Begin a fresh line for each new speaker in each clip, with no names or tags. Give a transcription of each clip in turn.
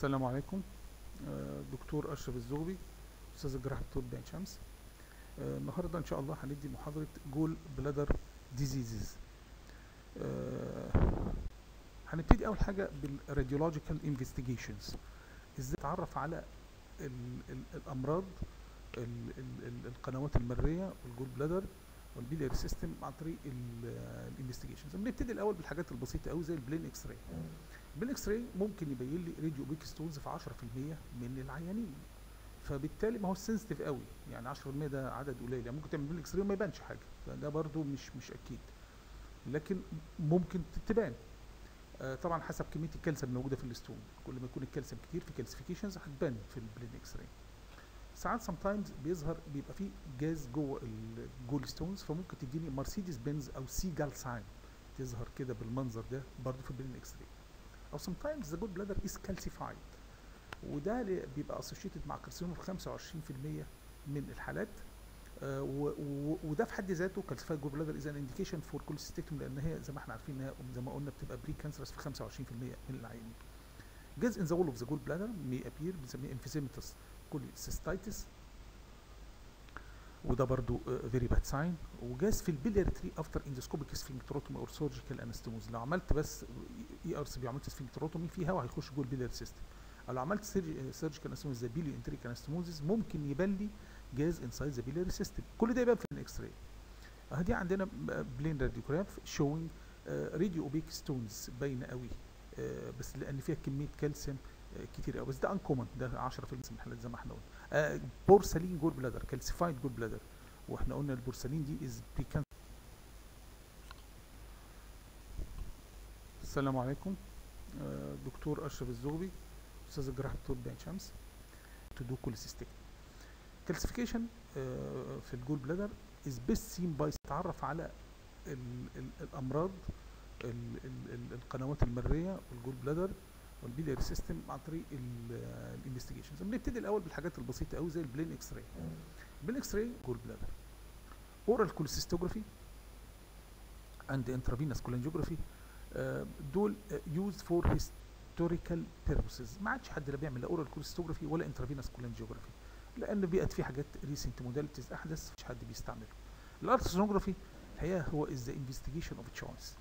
السلام عليكم آه، دكتور اشرف الزغبي استاذ الجراحه بطب عين شمس آه، النهارده ان شاء الله هندي محاضره جول بلادر ديزيزز هنبتدي اول حاجه بالراديولوجيكال انفستيجيشنز ازاي نتعرف على ال ال الامراض ال ال ال القنوات المريه والجول بلادر والبيلياري سيستم عن طريق الانفستيجيشنز بنبتدي الاول بالحاجات البسيطه قوي زي البلين اكس راي بالاكس راي ممكن يبين لي راديو بيك ستونز في 10% من العيانين فبالتالي ما هو سنسيتيف قوي يعني 10% ده عدد قليل يعني ممكن تعمل بالاكس راي وما يبانش حاجه فده برضو مش مش اكيد لكن ممكن تبان آه طبعا حسب كميه الكالسيوم الموجوده في الستون كل ما يكون الكالسيوم كتير في كالسيفيكيشنز هتبان في البلين اكس راي ساعات سام تايمز بيظهر بيبقى فيه جاز جوه الجول ستونز فممكن تديني مرسيدس بنز او سي جال ساين تظهر كده بالمنظر ده برضو في البلين اكس راي او sometimes the gallbladder is calcified وده بيبقى associated مع كارسينوم في 25% من الحالات آه وده في حد ذاته calcified gallbladder is an indication for cholecystectomy لان هي زي ما احنا عارفين انها زي ما قلنا بتبقى بري كانسرس في 25% من العيانين. جاز in the wall of the gallbladder may appear بنسميه emphysematous cholecystitis وده برضو فيري باد ساين وجاز في البيلير تري افتر اندوسكوبيك سفنكتروتومي اور سيرجيكال انستموز لو عملت بس اي ار سي بي عملت سفنكتروتومي في هواء هيخش جوه البيلير سيستم او لو عملت سيرجيكال انستموز زي بيلي انتريك انستموزز ممكن يبان لي جاز انسايد ذا بيلير سيستم كل ده يبان في الاكس راي ادي عندنا بلين راديوجراف شوينج راديو اوبيك ستونز باينه قوي بس لان فيها كميه كالسيوم كتير قوي بس ده انكومن ده 10% من الحالات زي ما احنا قلنا آه بورسلين جول بلادر كالسيفايد جول بلادر واحنا قلنا البورسلين دي از بريكان السلام عليكم آه دكتور اشرف الزغبي استاذ الجراحه بطب عين شمس تدو كوليسيستيك كالسيفيكيشن آه في الجول بلادر از بيست سين باي تتعرف على ال ال الامراض ال ال القنوات المريه والجول بلادر والبيلياري سيستم عن طريق الانفستيجيشنز بنبتدي الاول بالحاجات البسيطه قوي زي البلين اكس راي البلين اكس راي جول بلادر اورال كوليسيستوجرافي اند انترافينوس كولانجيوجرافي دول يوز فور هيستوريكال بيربسز ما عادش حد لا بيعمل لا اورال كوليسيستوجرافي ولا انترافينوس كولانجيوجرافي لان بقت في حاجات ريسنت موداليتيز احدث مش حد بيستعمله الالتراسونوجرافي الحقيقه هو از ذا انفستيجيشن اوف تشويس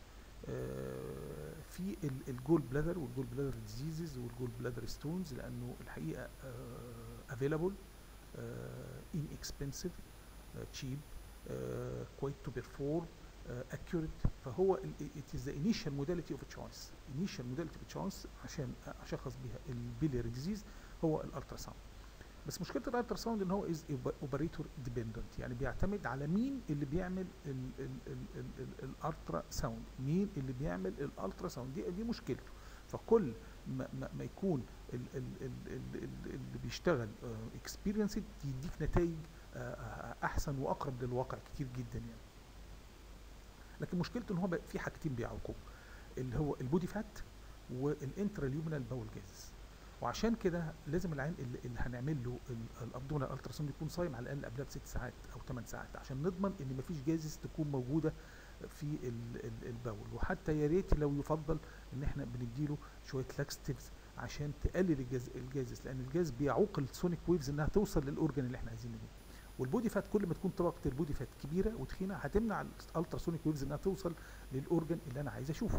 في الجول بلادر والجول بلادر ديزيزز والجول بلادر ستونز لانه الحقيقه افيلابل ان اكسبنسيف تشيب كويت تو بيرفورم اكيوريت فهو ات از ذا انيشال موداليتي اوف تشويس انيشال موداليتي اوف تشويس عشان اشخص بيها البيلياري ديزيز هو الالترا ساوند بس مشكله الالترا ساوند ان هو از اوبريتور ديبندنت يعني بيعتمد على مين اللي بيعمل الالترا ساوند مين اللي بيعمل الالترا ساوند دي دي مشكلته فكل ما, ما, ما يكون ال ال ال ال اللي بيشتغل اكسبيرينس يديك نتائج احسن واقرب للواقع كتير جدا يعني لكن مشكلته ان هو في حاجتين بيعوقوه اللي هو البودي فات والانتراليومينال باول جازز وعشان كده لازم العين اللي, اللي هنعمل له الابدومينال التراساوند يكون صايم على الاقل قبلها بست ساعات او ثمان ساعات عشان نضمن ان مفيش جازز تكون موجوده في البول وحتى يا ريت لو يفضل ان احنا بنديله شويه لاكستيفز عشان تقلل الجاز الجازز لان الجاز بيعوق السونيك ويفز انها توصل للاورجن اللي احنا عايزين نجيبه والبودي فات كل ما تكون طبقه البودي فات كبيره وتخينه هتمنع الالتراسونيك ويفز انها توصل للاورجن اللي انا عايز اشوفه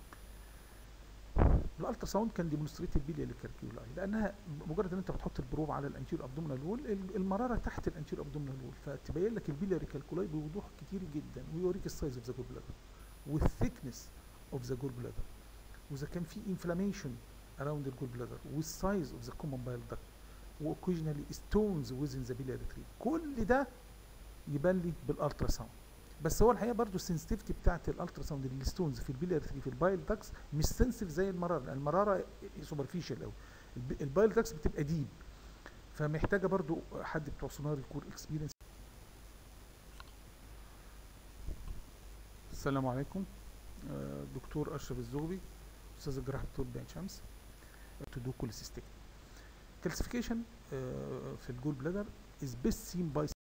الالترا ساوند كان ديمونستريتد بيليال كالكيولاي لانها مجرد ان انت بتحط البروب على الانتير ابدومينال وول المراره تحت الانتير ابدومينال وول فتبين لك البيلياري كالكولاي بوضوح كتير جدا ويوريك السايز اوف ذا جول بلادر والثيكنس اوف ذا جول بلادر واذا كان في انفلاميشن اراوند الجول بلادر والسايز اوف ذا كومن بايل داكت واوكيجنالي ستونز ويزن ذا بيلياري تري كل ده يبان لي بالالترا ساوند بس هو الحقيقه برضو السنسيتيفيتي بتاعت الالترا ساوند الستونز في البيلير في البايل داكس مش سنسيف زي المراره المراره سوبرفيشال قوي البايل داكس بتبقى ديب فمحتاجه برضو حد بتوع سونار الكور اكسبيرينس السلام عليكم دكتور اشرف الزغبي استاذ الجراحه بطب عين شمس تدو كوليسيستيك كالسيفيكيشن في الجول بلادر is best seen by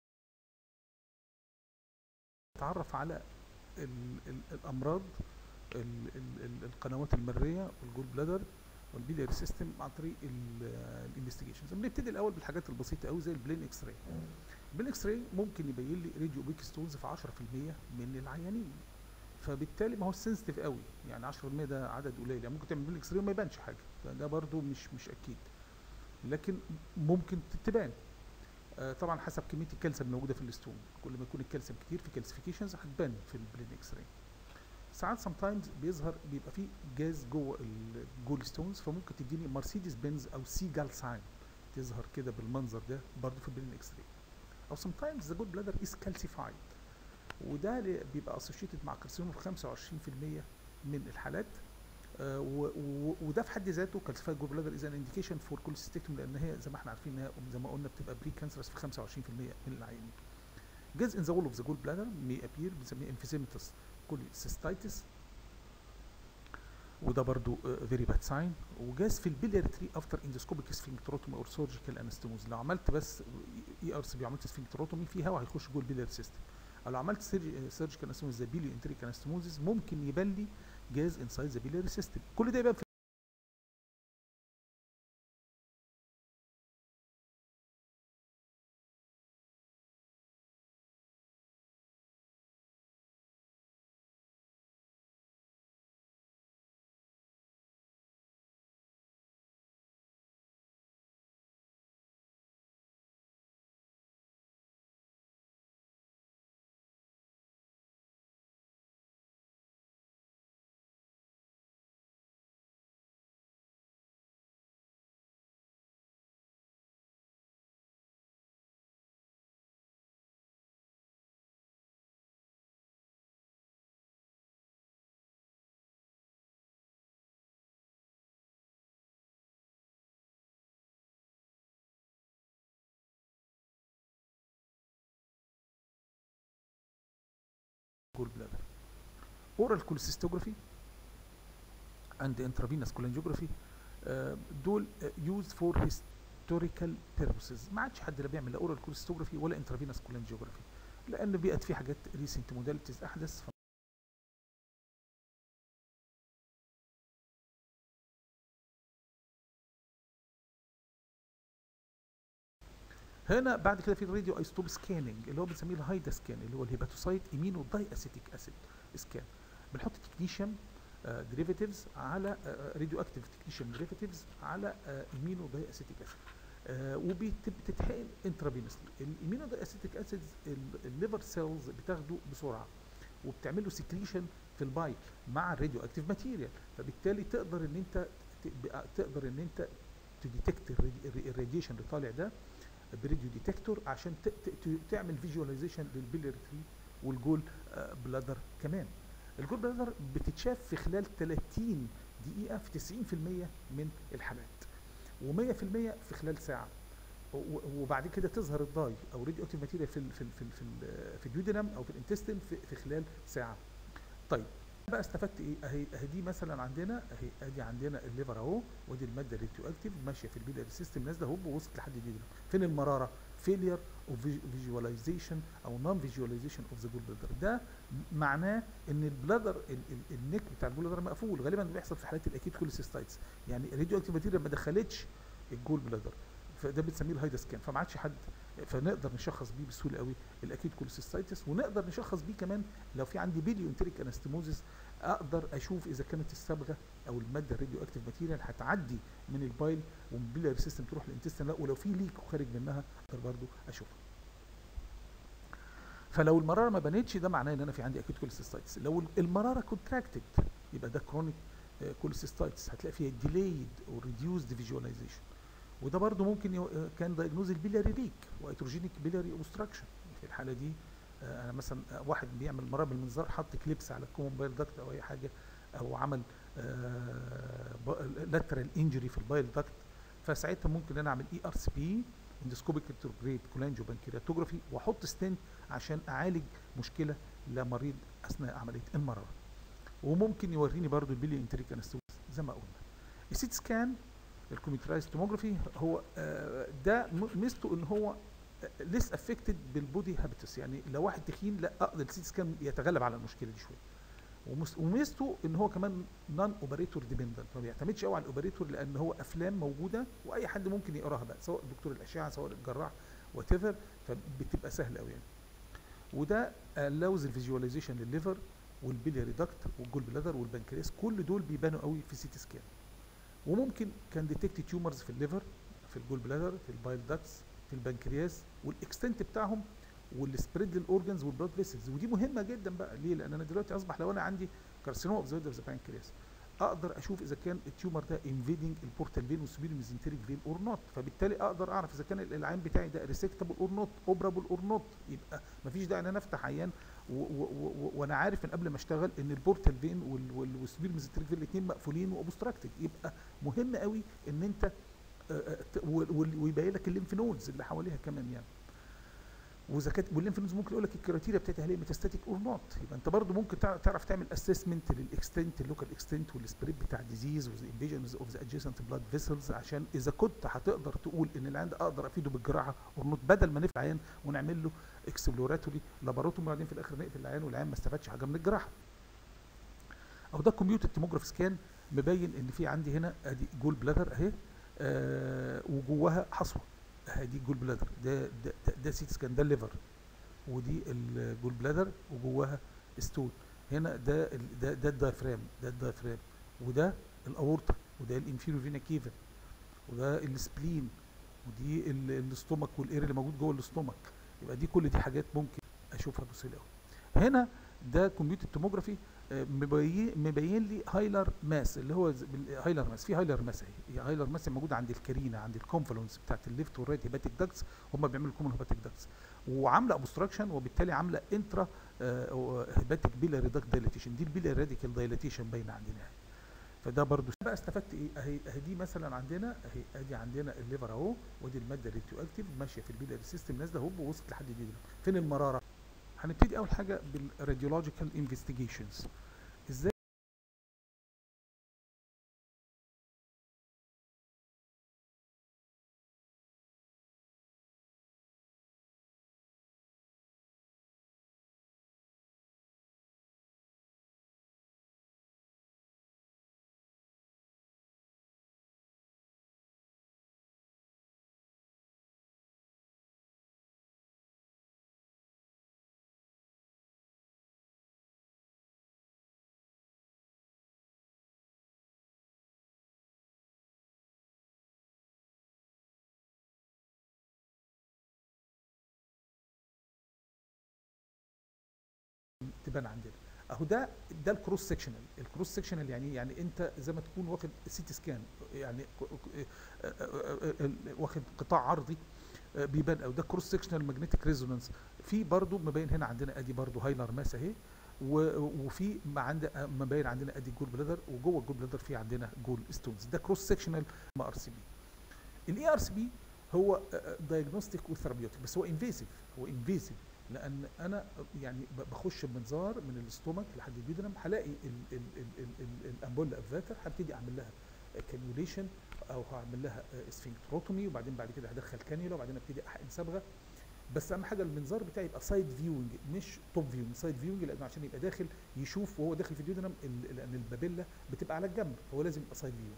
نتعرف على ال ال الامراض ال ال ال القنوات المريه والجول بلادر والبيلياري سيستم عن طريق الانفستيجيشنز بنبتدي الاول بالحاجات البسيطه قوي زي البلين اكس راي البلين اكس راي ممكن يبين لي راديو بيك ستونز في 10% من العيانين فبالتالي ما هو سنسيتيف قوي يعني 10% ده عدد قليل يعني ممكن تعمل بلين اكس راي وما يبانش حاجه فده برضو مش مش اكيد لكن ممكن تبان آه طبعا حسب كميه الكالسيوم الموجوده في الستون كل ما يكون الكالسيوم كتير في كالسيفيكيشنز هتبان في البلين اكس راي ساعات سام تايمز بيظهر بيبقى فيه جاز جوه الجول ستونز فممكن تديني مرسيدس بنز او سيجال ساين تظهر كده بالمنظر ده برضه في البلين اكس راي او سام تايمز ذا جول بلادر از كالسيفايد وده بيبقى اسوشيتد مع كارسينوم في 25% من الحالات آه وده في حد ذاته كالسيفايد جول بلادر از ان انديكيشن فور كوليسيستيكتوم لان هي زي ما احنا عارفين انها زي ما قلنا بتبقى بري كانسرس في 25% من العيانين جاز ان ذا وول اوف ذا جول بلادر مي ابير بنسميه انفيزيمتس كوليسيستايتس وده برضو فيري باد ساين وجاز في البيلياري تري افتر اندوسكوبيك سفنكتروتومي اور سيرجيكال انستموز لو عملت بس اي ار سي بي عملت سفنكتروتومي في هواء هيخش جوه البيلياري سيستم او لو عملت سيرجيكال انستموز زي بيلي انتريك انستموزز ممكن يبان لي جاز انسايد ذا بيلياري سيستم كل ده يبان في جول بلادر اورال كوليسيستوجرافي اند انترافينوس كولانجيوجرافي دول يوز فور هيستوريكال بيربسز ما عادش حد لا بيعمل لا اورال كوليسيستوجرافي ولا انترافينوس كولانجيوجرافي لان بقت في حاجات ريسنت موداليتيز احدث هنا بعد كده في الراديو ايستوب سكاننج اللي هو بنسميه الهايدا سكان اللي هو الهيباتوسايت ايمينو داي اسيتيك اسيد سكان بنحط تكنيشيوم ديريفاتيفز على راديو اكتيف تكنيشيوم ديريفاتيفز على ايمينو داي اسيتيك اسيد وبتتحقن انترافينوسلي الايمينو داي اسيتيك اسيد الليفر سيلز بتاخده بسرعه وبتعمل له سكريشن في الباي مع الراديو اكتيف ماتيريال فبالتالي تقدر ان انت تقدر ان انت تديتكت الراديشن اللي طالع ده بريديو ديتكتور عشان تعمل فيجواليزيشن للبيلياري تري والجول بلادر كمان الجول بلادر بتتشاف في خلال 30 دقيقة في 90% من الحالات و100% في خلال ساعة وبعد كده تظهر الضاي او راديو اكتيف ماتيريال في ال في ال في ال في, ال في الديودينم او في الانتستين في, في خلال ساعة طيب بقى استفدت ايه اهي اهي دي مثلا عندنا اهي ادي عندنا الليفر اهو ودي الماده الراديو اكتيف ماشيه في البيلاري سيستم نازله هوب ووصلت لحد الديودينم فين المراره فيلير اوف فيجواليزيشن او نون فيجواليزيشن اوف ذا جول بلادر ده معناه ان البلادر النك بتاع الجول بلادر مقفول غالبا بيحصل في حالات الاكيد كوليسيستايتس يعني الراديو اكتيف ماتيريال ما دخلتش الجول بلادر فده بنسميه الهايدا سكان فما عادش حد فنقدر نشخص بيه بسهوله قوي الاكيد كوليسيستايتس ونقدر نشخص بيه كمان لو في عندي بيليو انتريك انستموزس اقدر اشوف اذا كانت الصبغه او الماده الراديو اكتيف ماتيريال هتعدي من البايل ومن البيلاري سيستم تروح للانتستين لا ولو في ليك خارج منها اقدر برضو اشوفها فلو المراره ما بانتش ده معناه ان انا في عندي اكيد كوليسيستايتس لو المراره كونتراكتد يبقى ده كرونيك كوليسيستايتس هتلاقي فيها ديليد او ريديوسد فيجواليزيشن وده برضو ممكن كان دايجنوز البيلاري ليك واتروجينيك بيلاري اوبستراكشن في الحاله دي انا مثلا واحد بيعمل مراره بالمنظار حط كليبس على الكومن بايل داكت او اي حاجه او عمل لاترال انجري في البايل داكت فساعتها ممكن انا اعمل اي ار سي بي اندوسكوبيك ريتروجريد كولانجيو بانكرياتوجرافي واحط ستنت عشان اعالج مشكله لمريض اثناء عمليه المراره وممكن يوريني برضو البيلي انتريك زي ما قلنا السيت سكان الكمبيوترايز توموجرافي هو ده ميزته ان هو ليس افكتد بالبودي هابيتس يعني لو واحد تخين لا اقدر السيت سكان يتغلب على المشكله دي شويه ومس- وميزته ان هو كمان نون اوبريتور ديبندنت ما بيعتمدش قوي على الاوبريتور لان هو افلام موجوده واي حد ممكن يقراها بقى سواء دكتور الاشعه سواء الجراح وات ايفر فبتبقى سهله قوي يعني وده allows الفيجواليزيشن للليفر والبيلياري داكت والجول بلادر والبنكرياس كل دول بيبانوا قوي في سي تي سكان وممكن كان ديتكت تيومرز في الليفر في الجول بلادر في البايل داكتس في البنكرياس والاكستنت بتاعهم والسبريد للاورجنز والبلاد فيسلز ودي مهمه جدا بقى ليه؟ لان انا دلوقتي اصبح لو انا عندي كارسينوما اوف ذا بانكرياس اقدر اشوف اذا كان التيومر ده انفيدنج البورتال فين والسوبيريور ميزنتريك فين اور نوت فبالتالي اقدر اعرف اذا كان العين بتاعي ده ريسكتابل اور نوت اوبرابل اور نوت يبقى مفيش داعي ان انا افتح عيان و- و- و- وانا عارف من قبل ما اشتغل ان البورتال فين وال- وال- والسوبيريور ميزنتريك فين الاثنين مقفولين وابستراكتد يبقى مهم قوي ان انت آه، آه، ت- وال- وال- ويبين لك الليمف نودز اللي حواليها كمان يعني واذا كانت والليمف نودز ممكن يقول لك الكريتيريا بتاعتها هل هي ميتاستاتيك اور نوت يبقى انت برضو ممكن تع- تعرف تعمل اسسمنت للاكستنت اللوكال اكستنت والسبريد بتاع الديزيز والانفيجنز اوف ذا ادجيسنت بلاد فيسلز عشان اذا كنت هتقدر تقول ان العيان ده اقدر افيده بالجراحه اور نوت بدل ما نفتح عيان ونعمل له اكسبلوراتوري لاباروتومي وبعدين في الاخر نقفل العيان والعيان ما استفادش حاجه من الجراحه او ده كمبيوتر توموجراف سكان مبين ان في عندي هنا ادي جول بلادر اهي آه وجواها حصوه ادي جول بلادر ده ده, ده, ده سيت سكان ده الليفر ودي الجول بلادر وجواها ستون هنا ده ال- ده ده الدايفرام ده الدايفرام وده الاورطه وده الانفيريور فينا كيفا وده السبلين ودي ال- الاستومك والاير اللي موجود جوه الاستومك يبقى دي كل دي حاجات ممكن اشوفها بسهوله قوي هنا ده كمبيوتر توموجرافي آه، مبين مبين لي هايلر ماس اللي هو ز- بال- هايلر ماس في هايلر ماس اهي هي هايلر ماس موجوده عند الكارينا عند الكونفلونس بتاعت الليفت والرايت هيباتيك داكتس هم بيعملوا كومن هيباتيك داكتس وعامله ابستراكشن وبالتالي عامله انترا هيباتيك بيلاري داكت دايليتيشن دي البيلاري راديكال دايليتيشن باينه عندنا اهي فده برضو بقى استفدت ايه اهي اهي دي مثلا عندنا اهي ادي عندنا الليفر اهو ودي الماده الريتيو اكتيف ماشيه في البيلاري سيستم نازله هوب ووصلت لحد دي فين المراره هنبتدي اول حاجه بالراديولوجيكال انفستيجيشنز ازاي تبان عندنا اهو ده ده الكروس سكشنال الكروس سكشنال يعني إيه؟ يعني انت زي ما تكون واخد سيتي سكان يعني ك- ك- آه، آه، آه، واخد قطاع عرضي آه، بيبان او ده كروس سكشنال ماجنتيك ريزونانس في برضو مبين هنا عندنا ادي برضو هايلر ماس اهي و- وفي ما عند مبين عندنا ادي جول بلادر وجوه الجول بلادر في عندنا جول ستونز ده كروس سكشنال ار سي بي الاي ار سي بي هو دايجنوستيك وثيرابيوتيك بس هو انفيسيف هو انفيسيف لان انا يعني ب- بخش بمنظار من الاستومك لحد البيدرم هلاقي ال- ال- ال- ال- ال- الامبولا افاتر هبتدي اعمل لها كانيوليشن او هعمل لها اسفنكتروتومي وبعدين بعد كده هدخل كانيولا وبعدين ابتدي احقن صبغه بس اهم حاجه المنظار بتاعي يبقى سايد فيوينج مش توب فيوينج سايد فيوينج لانه عشان يبقى داخل يشوف وهو داخل في الديودرم ال- لان البابيلا بتبقى على الجنب فهو لازم يبقى سايد فيوينج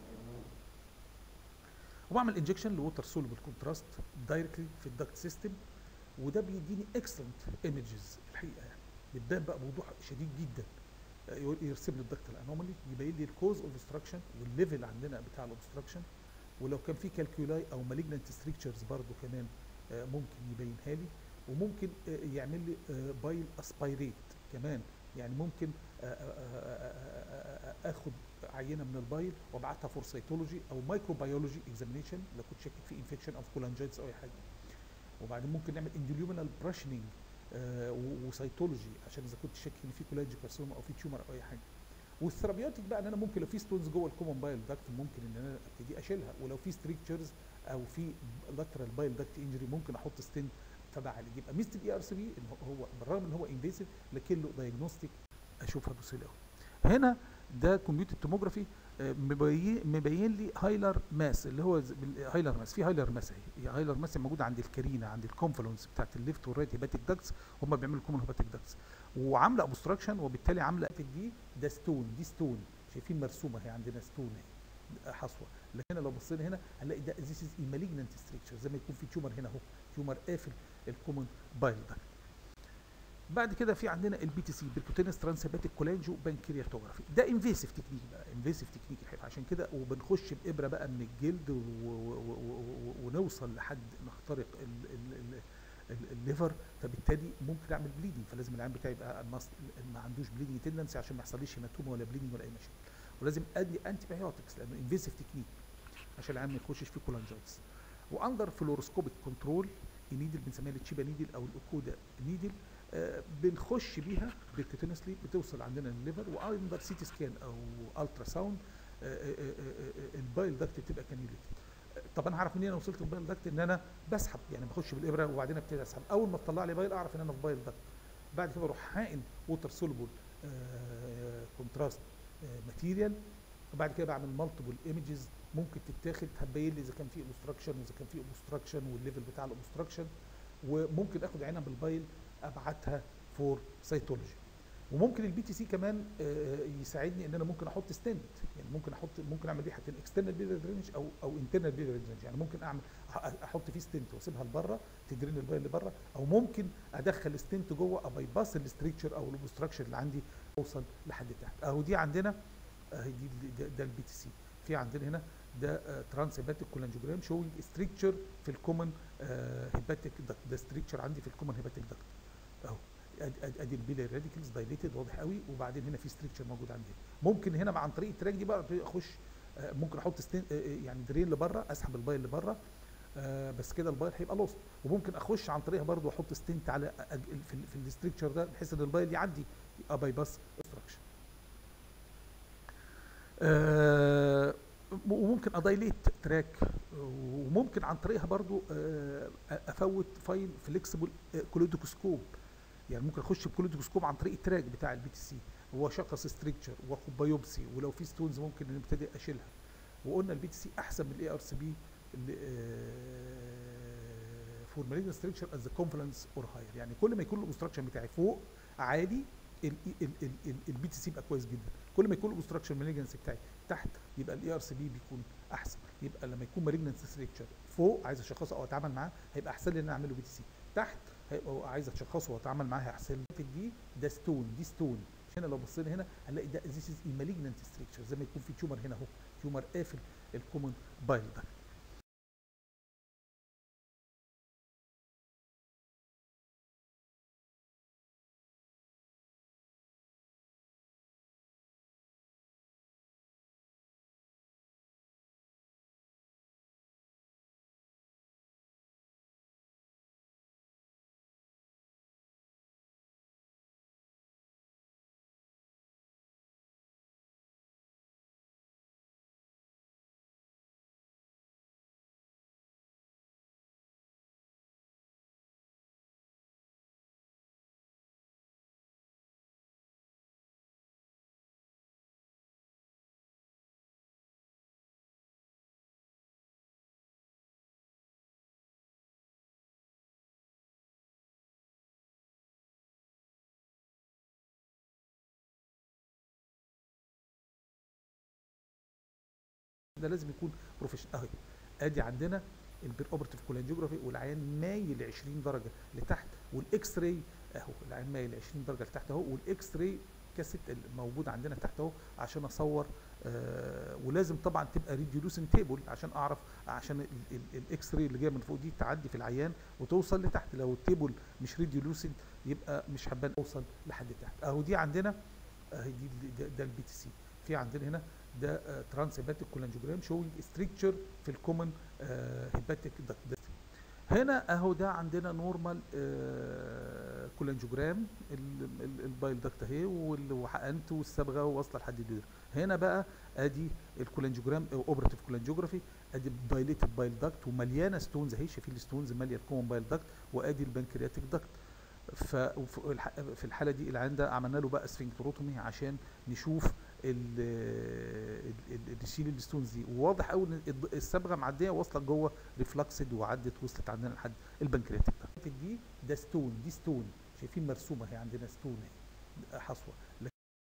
وبعمل انجكشن لوتر سولوبل كونتراست دايركتلي في الدكت سيستم وده بيديني اكسلنت ايمجز الحقيقه يعني بتبان بقى بوضوح شديد جدا آه، يقول- يرسم لي الدكت الانومالي يبين لي الكوز اوف obstruction والليفل عندنا بتاع الاوبستراكشن ولو كان في كالكولاي او مالجنت ستريكتشرز برضو كمان آه، ممكن يبينها لي وممكن آه، يعمل لي بايل اسبايريت كمان يعني ممكن آه، آه، آه، آه، آه، اخد عينه من البايل وابعتها فور سيتولوجي او مايكروبيولوجي اكزامينيشن لو كنت شاكك في انفكشن او كولانجيتس او اي حاجه وبعدين ممكن نعمل اندوليومينال براشنينج وسيتولوجي عشان اذا كنت شاكك ان في كولاج كارسوما او في تيومر او اي حاجه والثيرابيوتيك بقى ان انا ممكن لو في ستونز جوه الكومن بايل داكت ممكن ان انا ابتدي اشيلها ولو في ستريكتشرز او في لاترال بايل داكت انجري ممكن احط ستين فبعالج يبقى ميزه الاي ار سي بي ان هو هو بالرغم ان هو انفيسيف لكن له دايجنوستيك اشوفها بسهوله قوي هنا ده كمبيوتر توموجرافي مبين مبين لي هايلر ماس اللي هو هايلر ماس في هايلر ماس اهي هي هايلر ماس موجوده عند الكارينا عند الكونفلونس بتاعت الليفت والرايت هيباتيك داكتس هم بيعملوا كومن هيباتيك داكتس وعامله ابستراكشن وبالتالي عامله دي ده ستون دي ستون شايفين مرسومه اهي عندنا ستون اهي حصوه لكن لو بصينا هنا هنلاقي ده ذيس از مالجننت ستريكشر زي ما يكون في تيومر هنا اهو تيومر قافل الكومن بايل ده بعد كده في عندنا البي تي سي بيركوتينس ترانسهيباتيك كولانجو بانكرياتوجرافي ده انفيسيف تكنيك بقى انفيسيف تكنيك الحقيقه عشان كده وبنخش بابره بقى من الجلد و و و ونوصل لحد نخترق ال ال ال الليفر فبالتالي ممكن اعمل بليدنج فلازم العين بتاعي يبقى ما عندوش بليدنج تندنسي عشان ما يحصليش هيماتوما ولا بليدنج ولا اي مشاكل ولازم ادي انتي بايوتكس لانه انفيسيف تكنيك عشان العين ما يخشش فيه كولانجايتس واندر فلوروسكوبيك كنترول النيدل بنسميها التشيبا نيدل او الاوكودا نيدل آه بنخش بيها بيركوتينسلي بتوصل عندنا للليفر واندر سي تي سكان او الترا ساوند البايل داكت بتبقى كانيوليتد طب انا هعرف منين انا وصلت للبايل داكت ان انا بسحب يعني بخش بالابره وبعدين ابتدي اسحب اول ما تطلع لي بايل اعرف ان انا في بايل داكت بعد كده بروح حائن ووتر سولبل كونتراست ماتيريال وبعد كده بعمل مالتيبل ايمجز ممكن تتاخد هتبين لي اذا كان في اوبستراكشن واذا كان في اوبستراكشن والليفل بتاع الاوبستراكشن وممكن اخد عينه بالبايل ابعتها فور سيتولوجي وممكن البي تي سي كمان يساعدني ان انا ممكن احط ستنت يعني ممكن احط ممكن اعمل بيه حاجتين اكسترنال بيلر درينج او او انترنال بيلر درينج يعني ممكن اعمل احط فيه ستنت واسيبها لبره تدرين البايل لبره او ممكن ادخل ستنت جوه اباي باس الاستريكشر او الاوبستراكشن اللي عندي اوصل لحد تحت اهو دي عندنا اهي دي ده, ده البي تي سي في عندنا هنا ده ترانس هيباتيك كولانجوجرام شوينج ستريكشر في الكومن هيباتيك داكت ده ستريكشر عندي في الكومن هيباتيك داكت اهو ادي البيلي راديكلز دايليتد واضح قوي وبعدين هنا في ستريكشر موجود عندي ممكن هنا عن طريق التراك دي بقى اخش ممكن احط ستين يعني درين لبره اسحب البايل لبره بس كده البايل هيبقى لوست وممكن اخش عن طريقها برضو احط ستنت على في, في الستريكشر ده بحيث ان البايل يعدي يبقى باي باس استراكشن آه وممكن ادايليت تراك وممكن عن طريقها برضو افوت فاين فليكسبل كولودوكوسكوب يعني ممكن اخش بكولودوكوسكوب عن طريق التراك بتاع البي تي سي واشخص ستريكشر واخد بايوبسي ولو في ستونز ممكن نبتدي اشيلها وقلنا البي تي سي احسن من الاي ار سي بي فور مالجنت ستريكشر از كونفلنس اور هاير يعني كل ما يكون الاوبستراكشن بتاعي فوق عادي البي تي سي يبقى كويس جدا كل ما يكون الاوبستراكشن مالجنس بتاعي تحت يبقى الاي ار سي بي بيكون احسن يبقى لما يكون مالجنت ستريكشر فوق عايز اشخصه او اتعامل معاه هيبقى احسن لي ان انا اعمله بي تي سي تحت هيبقى عايز اشخصه واتعامل معاه هيحسن لي دي ده ستون دي ستون عشان لو بصينا هنا هنلاقي ده ذيس از مالجنت ستريكشر زي ما يكون في تيومر هنا اهو تيومر قافل الكومن بايل ده ده لازم يكون بروفيشنال اهي ادي عندنا البير اوبرتيف كولانجيوجرافي والعيان مايل 20 درجه لتحت والاكس راي اهو العيان مايل 20 درجه لتحت اهو والاكس راي كاسيت الموجود عندنا تحت اهو عشان اصور آه ولازم طبعا تبقى ريديولوسن تيبل عشان اعرف عشان الاكس راي اللي جايه من فوق دي تعدي في العيان وتوصل لتحت لو التيبل مش ريديولوسن يبقى مش حبان اوصل لحد تحت اهو دي عندنا اهي دي ده, ده البي تي سي في عندنا هنا ده ترانس هيباتيك كولانجوجرام شوينج ستريكشر في الكومن هيباتيك داكت هنا اهو ده عندنا نورمال كولانجوجرام البايل داكت اهي وحقنت والصبغه واصله لحد الدير هنا بقى ادي الكولانجوجرام اوبراتيف كولانجوجرافي ادي دايليتد بايل داكت ومليانه ستونز اهي شايفين الستونز ماليه الكومن بايل داكت وادي البنكرياتيك داكت ففي الحاله دي العيان ده عملنا له بقى سفنكتروتومي عشان نشوف ال- ال- ال- تشيل الستونز دي وواضح قوي ان الض- الصبغه معديه واصله جوه ريفلكسد وعدت وصلت عندنا لحد البنكرياتيك ده دي ده ستون دي ستون شايفين مرسومه هي عندنا ستون اهي حصوه لكن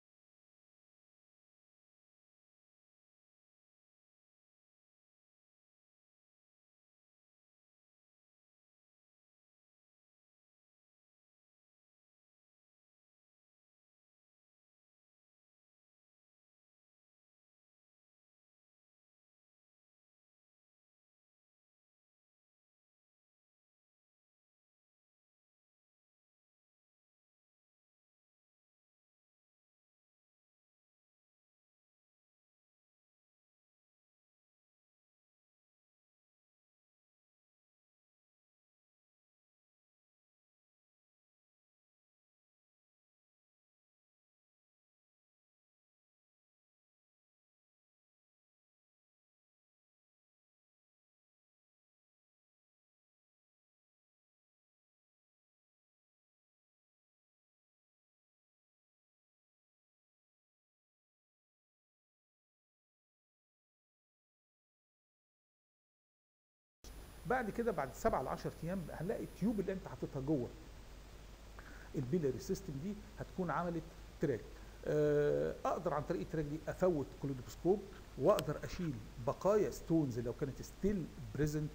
بعد كده بعد 7 ل 10 ايام هنلاقي التيوب اللي انت حاططها جوه البيلاري سيستم دي هتكون عملت تراك آه، اقدر عن طريق التراك دي افوت كولودوسكوب واقدر اشيل بقايا ستونز لو كانت ستيل بريزنت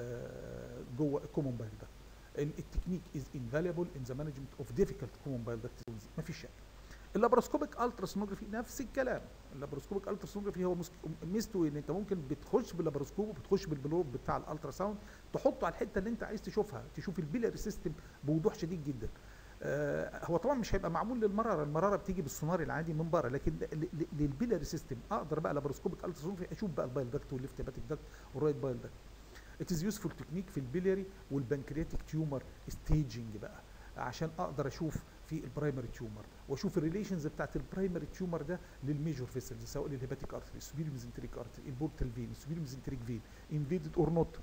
جوه الكومون بايل ده التكنيك از انفاليبل ان ذا مانجمنت اوف ديفيكالت كومون بايل داكت ستونز مفيش شك اللابروسكوبيك التراسونوجرافي نفس الكلام اللابروسكوبيك التراسونوجرافي هو مس- ميزته إيه؟ ان انت ممكن بتخش باللابروسكوب وبتخش بالبلوب بتاع الالترا ساوند تحطه على الحته اللي انت عايز تشوفها تشوف البيلاري سيستم بوضوح شديد جدا آه، هو طبعا مش هيبقى معمول للمراره المراره بتيجي بالسونار العادي من بره لكن ل- ل- للبيلاري سيستم اقدر بقى لابروسكوبيك التراسونوجرافي اشوف بقى البايل داكت والليفت هيباتيك داكت والرايت بايل داكت ات از يوسفول تكنيك في البيلاري والبنكرياتيك تيومر ستيجنج بقى عشان اقدر اشوف في البرايمري تيومر واشوف الريليشنز بتاعت البرايمري تيومر ده للميجور فيسلز سواء للهيباتيك ارتري السوبيريور ميزنتريك ارتري البورتال فين السوبيريور ميزنتريك فين انفيدد اور نوت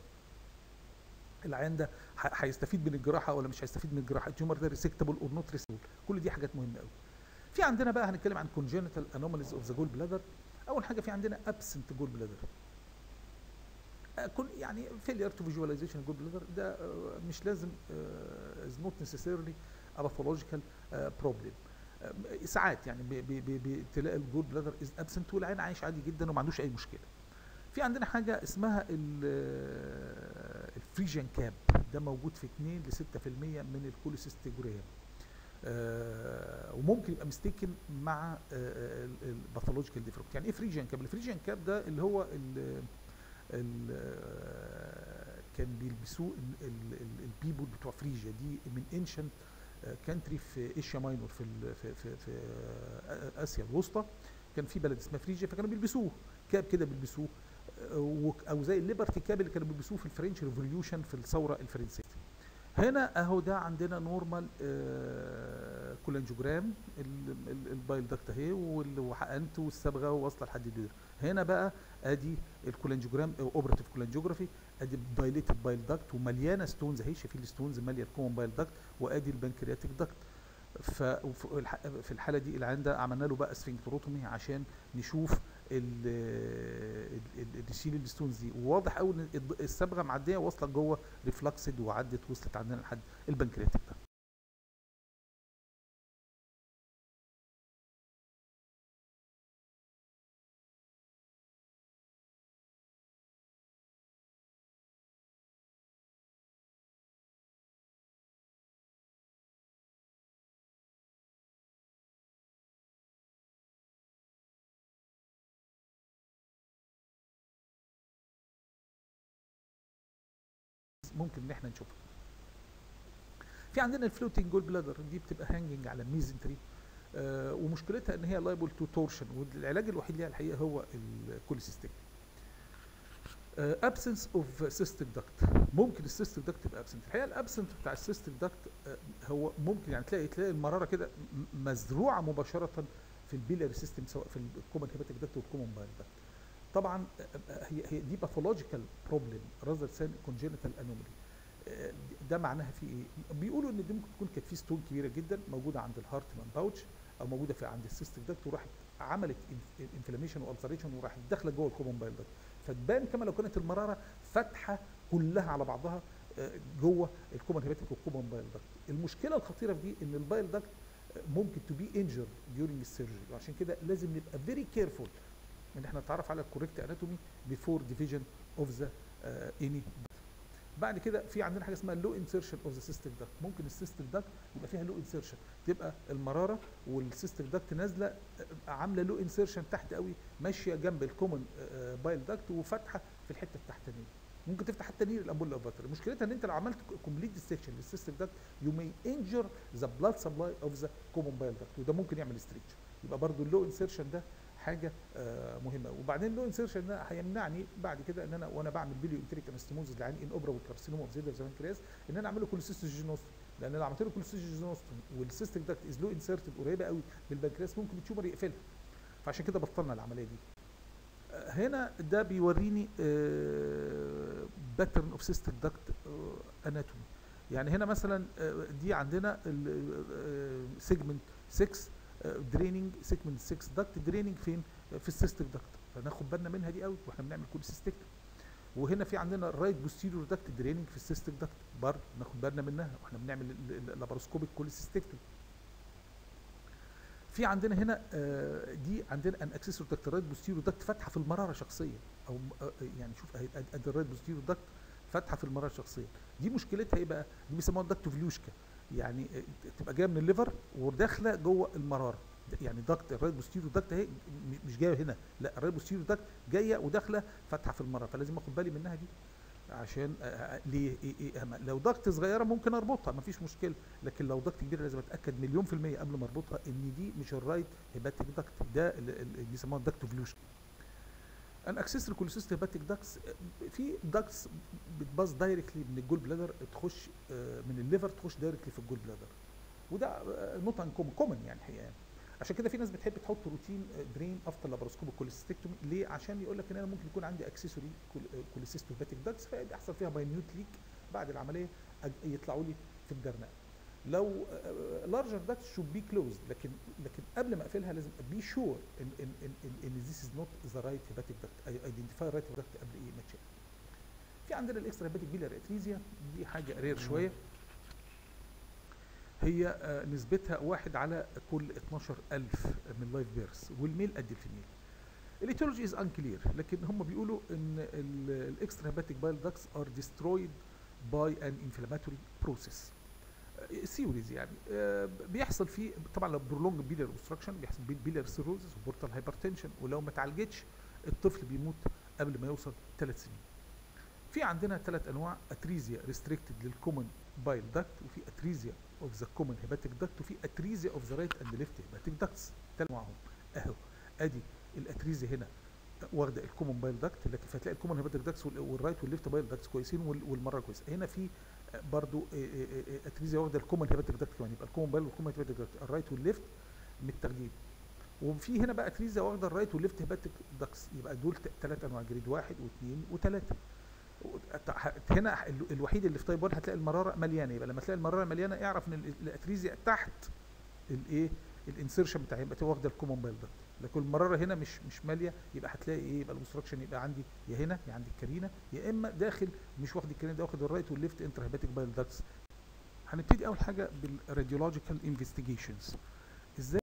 العيان ده ح- هيستفيد من الجراحه ولا مش هيستفيد من الجراحه التيومر ده ريسكتبل اور نوت ريسكتبل كل دي حاجات مهمه قوي في عندنا بقى هنتكلم عن congenital anomalies اوف ذا جول بلادر اول حاجه في عندنا absent جول بلادر كل يعني failure to visualization جول بلادر ده آه، مش لازم آه، is not necessarily a pathological آه، problem آه، ساعات يعني ب- ب- ب- ب- تلاقي الجول بلادر از ابسنت والعين عايش عادي جدا وما عندوش اي مشكله في عندنا حاجه اسمها الفريجن كاب ده موجود في 2 ل 6% من الكوليسيستيجرام آه وممكن يبقى مستيكن مع الباثولوجيكال ديفكت يعني ايه فريجن كاب الفريجن كاب ده اللي هو ال ال كان بيلبسوه ال- ال- ال- البيبول بتوع فريجيا دي من انشنت كانتري في ايشيا ماينور في ال- في في, في آه، اسيا الوسطى كان في بلد اسمها فريجيا فكانوا بيلبسوه كاب كده بيلبسوه آه، وك- او زي الليبرتي كاب اللي كانوا بيلبسوه في الفرنش ريفوليوشن في الثوره الفرنسيه هنا اهو ده عندنا نورمال كولانجوجرام ال- ال- البايل داكت اهي وال- وحقنته والصبغه واصله لحد الدير هنا بقى ادي الكولانجوجرام اوبراتيف كولانجوجرافي ادي دايليتد بايل داكت ومليانه ستونز اهي شايفين الستونز ماليه الكومن بايل داكت وادي البنكرياتيك داكت ففي الح- في الحاله دي العيان ده عملنا له بقى سفنكتروتومي عشان نشوف ال- ال- ال- نشيل الستونز دي وواضح قوي ان الض- الصبغه معديه واصله جوه ريفلكسد وعدت وصلت عندنا لحد البنكرياتيك ده ممكن ان احنا نشوفها في عندنا الفلوتنج جول بلادر دي بتبقى هانجنج على ميزنتري آه ومشكلتها ان هي لايبل تو تورشن والعلاج الوحيد ليها الحقيقه هو الكوليسيستيك ابسنس اوف سيستيك داكت ممكن السيستيك داكت تبقى ابسنت الحقيقه الابسنت بتاع السيستيك داكت هو ممكن يعني تلاقي تلاقي المراره كده م- مزروعه مباشره في البيلاري سيستم سواء في الكومن هيباتيك داكت والكومن بايل داكت طبعا آه، هي هي دي باثولوجيكال بروبلم راذر ثان كونجينيتال انومالي ده معناها في ايه؟ بيقولوا ان دي ممكن تكون كانت في ستون كبيره جدا موجوده عند الهارتمان باوتش او موجوده في عند السيستيك داكت وراحت عملت انفلاميشن والتريشن وراحت داخله جوه الكومن بايل داكت فتبان كما لو كانت المراره فاتحه كلها على بعضها آه، جوه الكومن هيباتيك والكومن بايل داكت المشكله الخطيره في دي ان البايل داكت ممكن تو بي انجر ديورنج السيرجري وعشان كده لازم نبقى فيري كيرفول ان احنا نتعرف على الكوريكت اناتومي بيفور ديفيجن اوف ذا اني بعد كده في عندنا حاجه اسمها لو انسيرشن اوف ذا سيستم داكت ممكن السيستم داكت يبقى فيها لو انسيرشن تبقى المراره والسيستم داكت نازله آه، عامله لو انسيرشن تحت قوي ماشيه جنب الكومن بايل داكت وفاتحه في الحته التحتانيه ممكن تفتح حتى نير الامبولا اوفاتر مشكلتها ان انت لو عملت كومبليت ديسكشن للسيستم داكت يو ماي انجر ذا بلاد سبلاي اوف ذا كومن بايل داكت وده ممكن يعمل ستريتش يبقى برضو اللو انسيرشن ده حاجه آه مهمه وبعدين اللو انسيرشن ده هيمنعني بعد كده ان انا وانا بعمل بيليو انتريك انستموزز لعين ان اوبرا والكارسينوما اوف زيدا زمان كرياس ان انا اعمل له كوليسيستوجينوستوم لان لو عملت له كوليسيستوجينوستوم والسيستم داكت از لو انسيرتد قريبه قوي من البنكرياس ممكن التيومر يقفلها فعشان كده بطلنا العمليه دي آه، هنا ده بيوريني باترن اوف سيستم داكت اناتومي يعني هنا مثلا آه، دي عندنا سيجمنت 6 دريننج سيجمنت 6 داكت دريننج فين في السيستم داكت فناخد بالنا منها دي قوي واحنا بنعمل كل سيستكتوم وهنا في عندنا الرايت بوستيريور داكت دريننج في السيستم داكت برضه ناخد بالنا منها واحنا بنعمل اللاباروسكوبيك كل سيستكتوم في عندنا هنا آه، دي عندنا ان اكسسور داكت الرايت بوستيريور داكت فاتحه في المراره شخصيا او آه، يعني شوف اهي ادي ادي الرايت بوستيريور داكت فاتحه في المراره شخصيا دي مشكلتها ايه بقى؟ دي بيسموها داكت فليوشكا يعني آه، تبقى جايه من الليفر وداخله جوه المراره يعني داكت الرايت بوستيريور داكت اهي م- مش جايه هنا لا الرايت بوستيريور داكت جايه وداخله فاتحه في المراره فلازم اخد بالي منها دي عشان آه، آه، ليه إيه إيه أهم. لو داكت صغيره ممكن اربطها مفيش مشكله لكن لو داكت كبيره لازم اتاكد مليون في الميه قبل ما اربطها ان دي مش الرايت هيباتيك داكت ده ال- ال- اللي بيسموها داكت فلوشن ان اكسسوري كوليسيست هيباتيك داكس في داكس بتباص دايركتلي من الجول بلادر تخش آه، من الليفر تخش دايركتلي في الجول بلادر وده نوت ان كومن يعني الحقيقه يعني. عشان كده في ناس بتحب تحط روتين درين افتر لاباروسكوب الكوليستكتومي ليه عشان يقول لك ان انا ممكن يكون عندي اكسسوري كوليسيستو هيباتيك داكس فيحصل فيها باينيوت ليك بعد العمليه أج- يطلعوا لي في الدرنقه لو لارجر داكس شود بي كلوزد لكن لكن قبل ما اقفلها لازم بي شور ان ان ان ان ان ذيس از نوت ذا رايت هيباتيك داكت ايدنتيفاي رايت هيباتيك داكت قبل ايه ما تشيل في عندنا الاكسترا هيباتيك بيلر اتريزيا دي حاجه رير شويه هي آه، نسبتها واحد على كل 12000 من لايف بيرث والميل قد الفيميل الايتيولوجي از انكلير لكن هم بيقولوا ان الاكسترا هيباتيك بايل داكس ار ديسترويد باي ان انفلاماتوري بروسيس سيوريز يعني آه، بيحصل فيه طبعا لو برولونج بيلر اوبستراكشن بيحصل بيلر سيروزس وبورتال هايبرتنشن ولو ما اتعالجتش الطفل بيموت قبل ما يوصل ثلاث سنين في عندنا ثلاث انواع اتريزيا ريستريكتد للكومن بايل داكت وفي اتريزيا اوف ذا كومن هيباتيك داكت وفي اتريزيا اوف ذا رايت اند ليفت هيباتيك داكتس ثلاث انواعهم اهو ادي الاتريزيا هنا واخده الكومن بايل داكت لكن فتلاقي الكومن هيباتيك داكتس وال- والرايت والليفت بايل داكتس كويسين وال- والمره كويسه هنا في آه، برضو آه، آه، آه، اتريزيا واخده الكومن هيباتيك داكت كمان يبقى الكومن بايل والكومن هيباتيك داكت الرايت والليفت متاخدين وفي هنا بقى اتريزيا واخده الرايت والليفت هيباتيك داكتس يبقى دول ثلاث انواع جريد واحد واثنين وثلاثه هنا ال- الوحيد اللي في تايب 1 هتلاقي المراره مليانه يبقى لما تلاقي المراره مليانه اعرف ان ال- الاتريزيا تحت الايه الانسيرشن بتاعها يبقى تبقى واخده الكومون بايل داكت لكن المراره هنا مش مش ماليه يبقى هتلاقي ايه يبقى الاوبستراكشن يبقى عندي يا هنا يا عند الكارينا يا اما داخل مش واخد الكارينا ده واخد الرايت والليفت انتر هيباتيك بايل داكتس هنبتدي اول حاجه بالراديولوجيكال انفستيجيشنز ازاي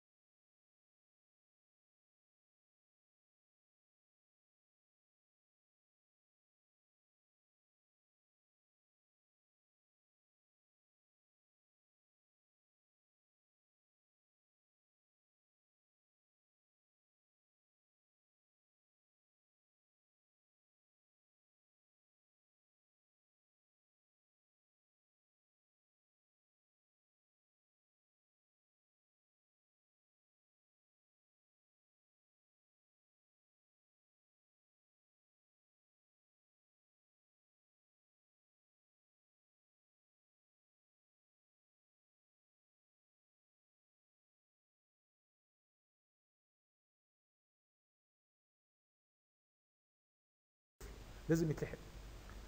لازم يتلحق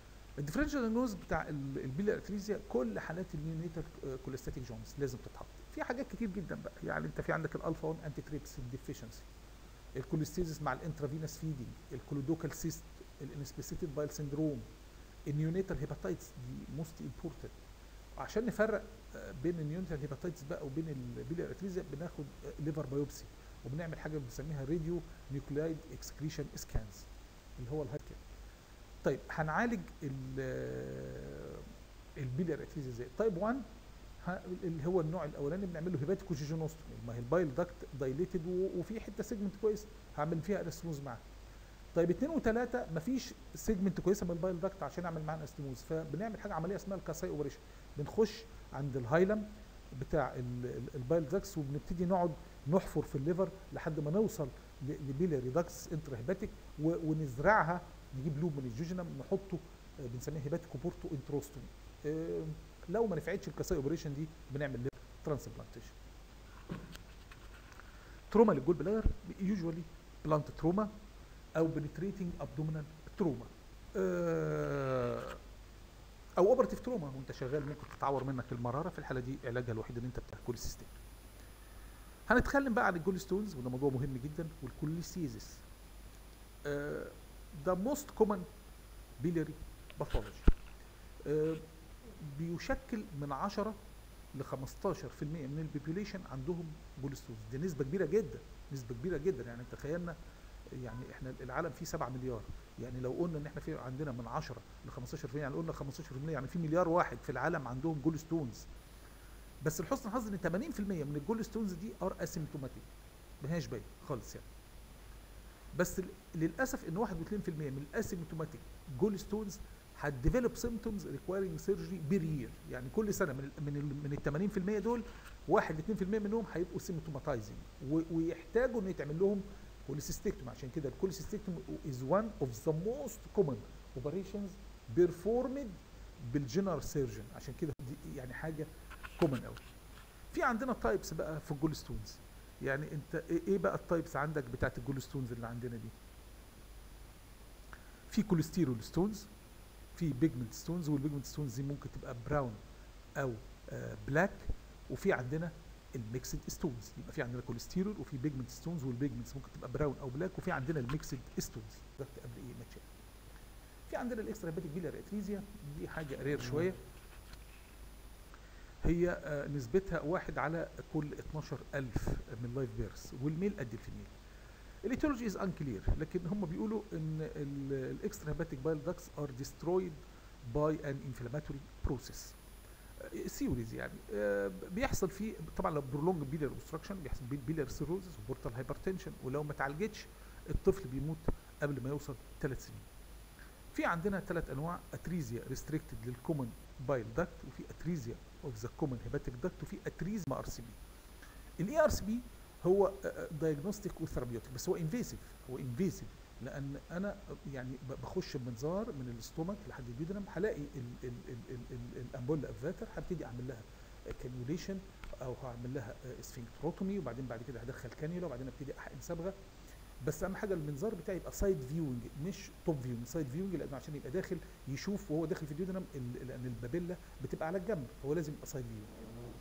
الديفرنشال نوز بتاع ال- البيلي ارتريزيا كل حالات النيونيتال كوليستاتيك جونز لازم تتحط في حاجات كتير جدا بقى يعني انت في عندك الالفا 1 انتي تريبسين ديفيشنسي الكوليستيزيس مع الانترافينوس فيدنج الكولودوكال سيست الانسبيسيتد بايل سيندروم النيونيتال هيباتايتس دي موست امبورتنت عشان نفرق آه، بين النيونيتال هيباتايتس بقى وبين البيليار اتريزيا بناخد ليفر بايوبسي وبنعمل حاجه بنسميها راديو نيوكلايد اكسكريشن سكانز اللي هو الهايت طيب هنعالج البيليار اتريزيا ازاي تايب 1 ها- اللي هو النوع الاولاني بنعمل له هيباتيكوجيجينوستومي ما هي البايل داكت دايليتد وفي حته سيجمنت كويس هعمل فيها انستموز معاه طيب اثنين وثلاثه مفيش سيجمنت كويسه من البايل داكت عشان اعمل معاه انستموز فبنعمل حاجه عمليه اسمها الكاساي اوبريشن بنخش عند الهايلم بتاع ال- ال- البايل داكس وبنبتدي نقعد نحفر في الليفر لحد ما نوصل ل- لبيلاري داكس انترا هيباتيك و- ونزرعها نجيب لوب من الجوجينم نحطه آه، بنسميه هيباتيكو بورتو انتروستومي آه، لو ما نفعتش الكاساي اوبريشن دي بنعمل ليفر ترانسبلانتيشن تروما للجول بلادر يوجوالي بلانت تروما او بنتريتنج ابدومينال تروما او اوبرتيف تروما وانت شغال ممكن تتعور منك المراره في الحاله دي علاجها الوحيد ان انت بتاكل سيستم هنتكلم بقى عن الجول ستونز وده موضوع مهم جدا والكوليستيزيس ده موست كومن بيليري باثولوجي بيشكل من 10 ل 15% من البوبوليشن عندهم جول ستونز دي نسبه كبيره جدا نسبه كبيره جدا يعني تخيلنا يعني احنا العالم فيه 7 مليار يعني لو قلنا ان احنا في عندنا من 10 ل 15% يعني قلنا 15% يعني في مليار واحد في العالم عندهم جول ستونز بس لحسن الحظ ان 80% من الجول ستونز دي ار اسيمتوماتيك ما هياش باين خالص يعني بس ل- للاسف ان 1 و2% من الاسيمتوماتيك جول ستونز هتديفلوب سيمتومز ريكوايرنج سيرجري بير يير يعني كل سنه من ال من ال من ال 80% دول 1 ل 2% منهم هيبقوا سيمتوماتايزنج ويحتاجوا ان يتعمل لهم كوليسيستكتومي عشان كده الكوليسيستكتومي از وان اوف ذا موست كومن اوبريشنز بيرفورمد بالجنرال سيرجن عشان كده دي يعني حاجه كومن قوي في عندنا تايبس بقى في الجول ستونز يعني انت ايه إيه بقى التايبس عندك بتاعت الجول ستونز اللي عندنا دي في كوليستيرول ستونز في بيجمنت ستونز والبيجمنت ستونز دي ممكن تبقى براون او آه بلاك وفي عندنا الميكسد ستونز يبقى في عندنا كوليسترول وفي بيجمنت ستونز والبيجمنتس ممكن تبقى براون او بلاك وفي عندنا الميكسد ستونز ده قبل ايه ما تشاف في عندنا الاكسترا هيباتيك بيلر اتريزيا دي حاجه رير شويه هي آه، نسبتها واحد على كل 12000 من لايف بيرث والميل قد الفيميل الايتيولوجي از انكلير لكن هم بيقولوا ان الاكسترا هيباتيك بايل داكس ار ديسترويد باي ان انفلاماتوري بروسيس سيوريز يعني آه، بيحصل فيه طبعا لو برولونج بيلر اوبستراكشن بيحصل بيلر سيروزس وبورتال هايبرتنشن ولو ما اتعالجتش الطفل بيموت قبل ما يوصل ثلاث سنين في عندنا ثلاث انواع اتريزيا ريستريكتد للكومن بايل داكت وفي اتريزيا اوف ذا كومن هيباتيك داكت وفي اتريزيا ار سي بي الاي ار سي بي هو دايجنوستيك وثيرابيوتيك بس هو انفيسيف هو انفيسيف لان انا يعني ب- بخش بمنظار من الاستومك لحد البيدرم هلاقي ال- ال- ال- ال- ال- الامبولا افاتر هبتدي اعمل لها كانيوليشن او هعمل لها سفنكتروتومي وبعدين بعد كده هدخل كانيولا وبعدين ابتدي احقن صبغه بس اهم حاجه المنظار بتاعي يبقى سايد فيوينج مش توب فيوينج سايد فيوينج لانه عشان يبقى داخل يشوف وهو داخل في الديودنم ال- لان البابيلا بتبقى على الجنب فهو لازم يبقى سايد فيوينج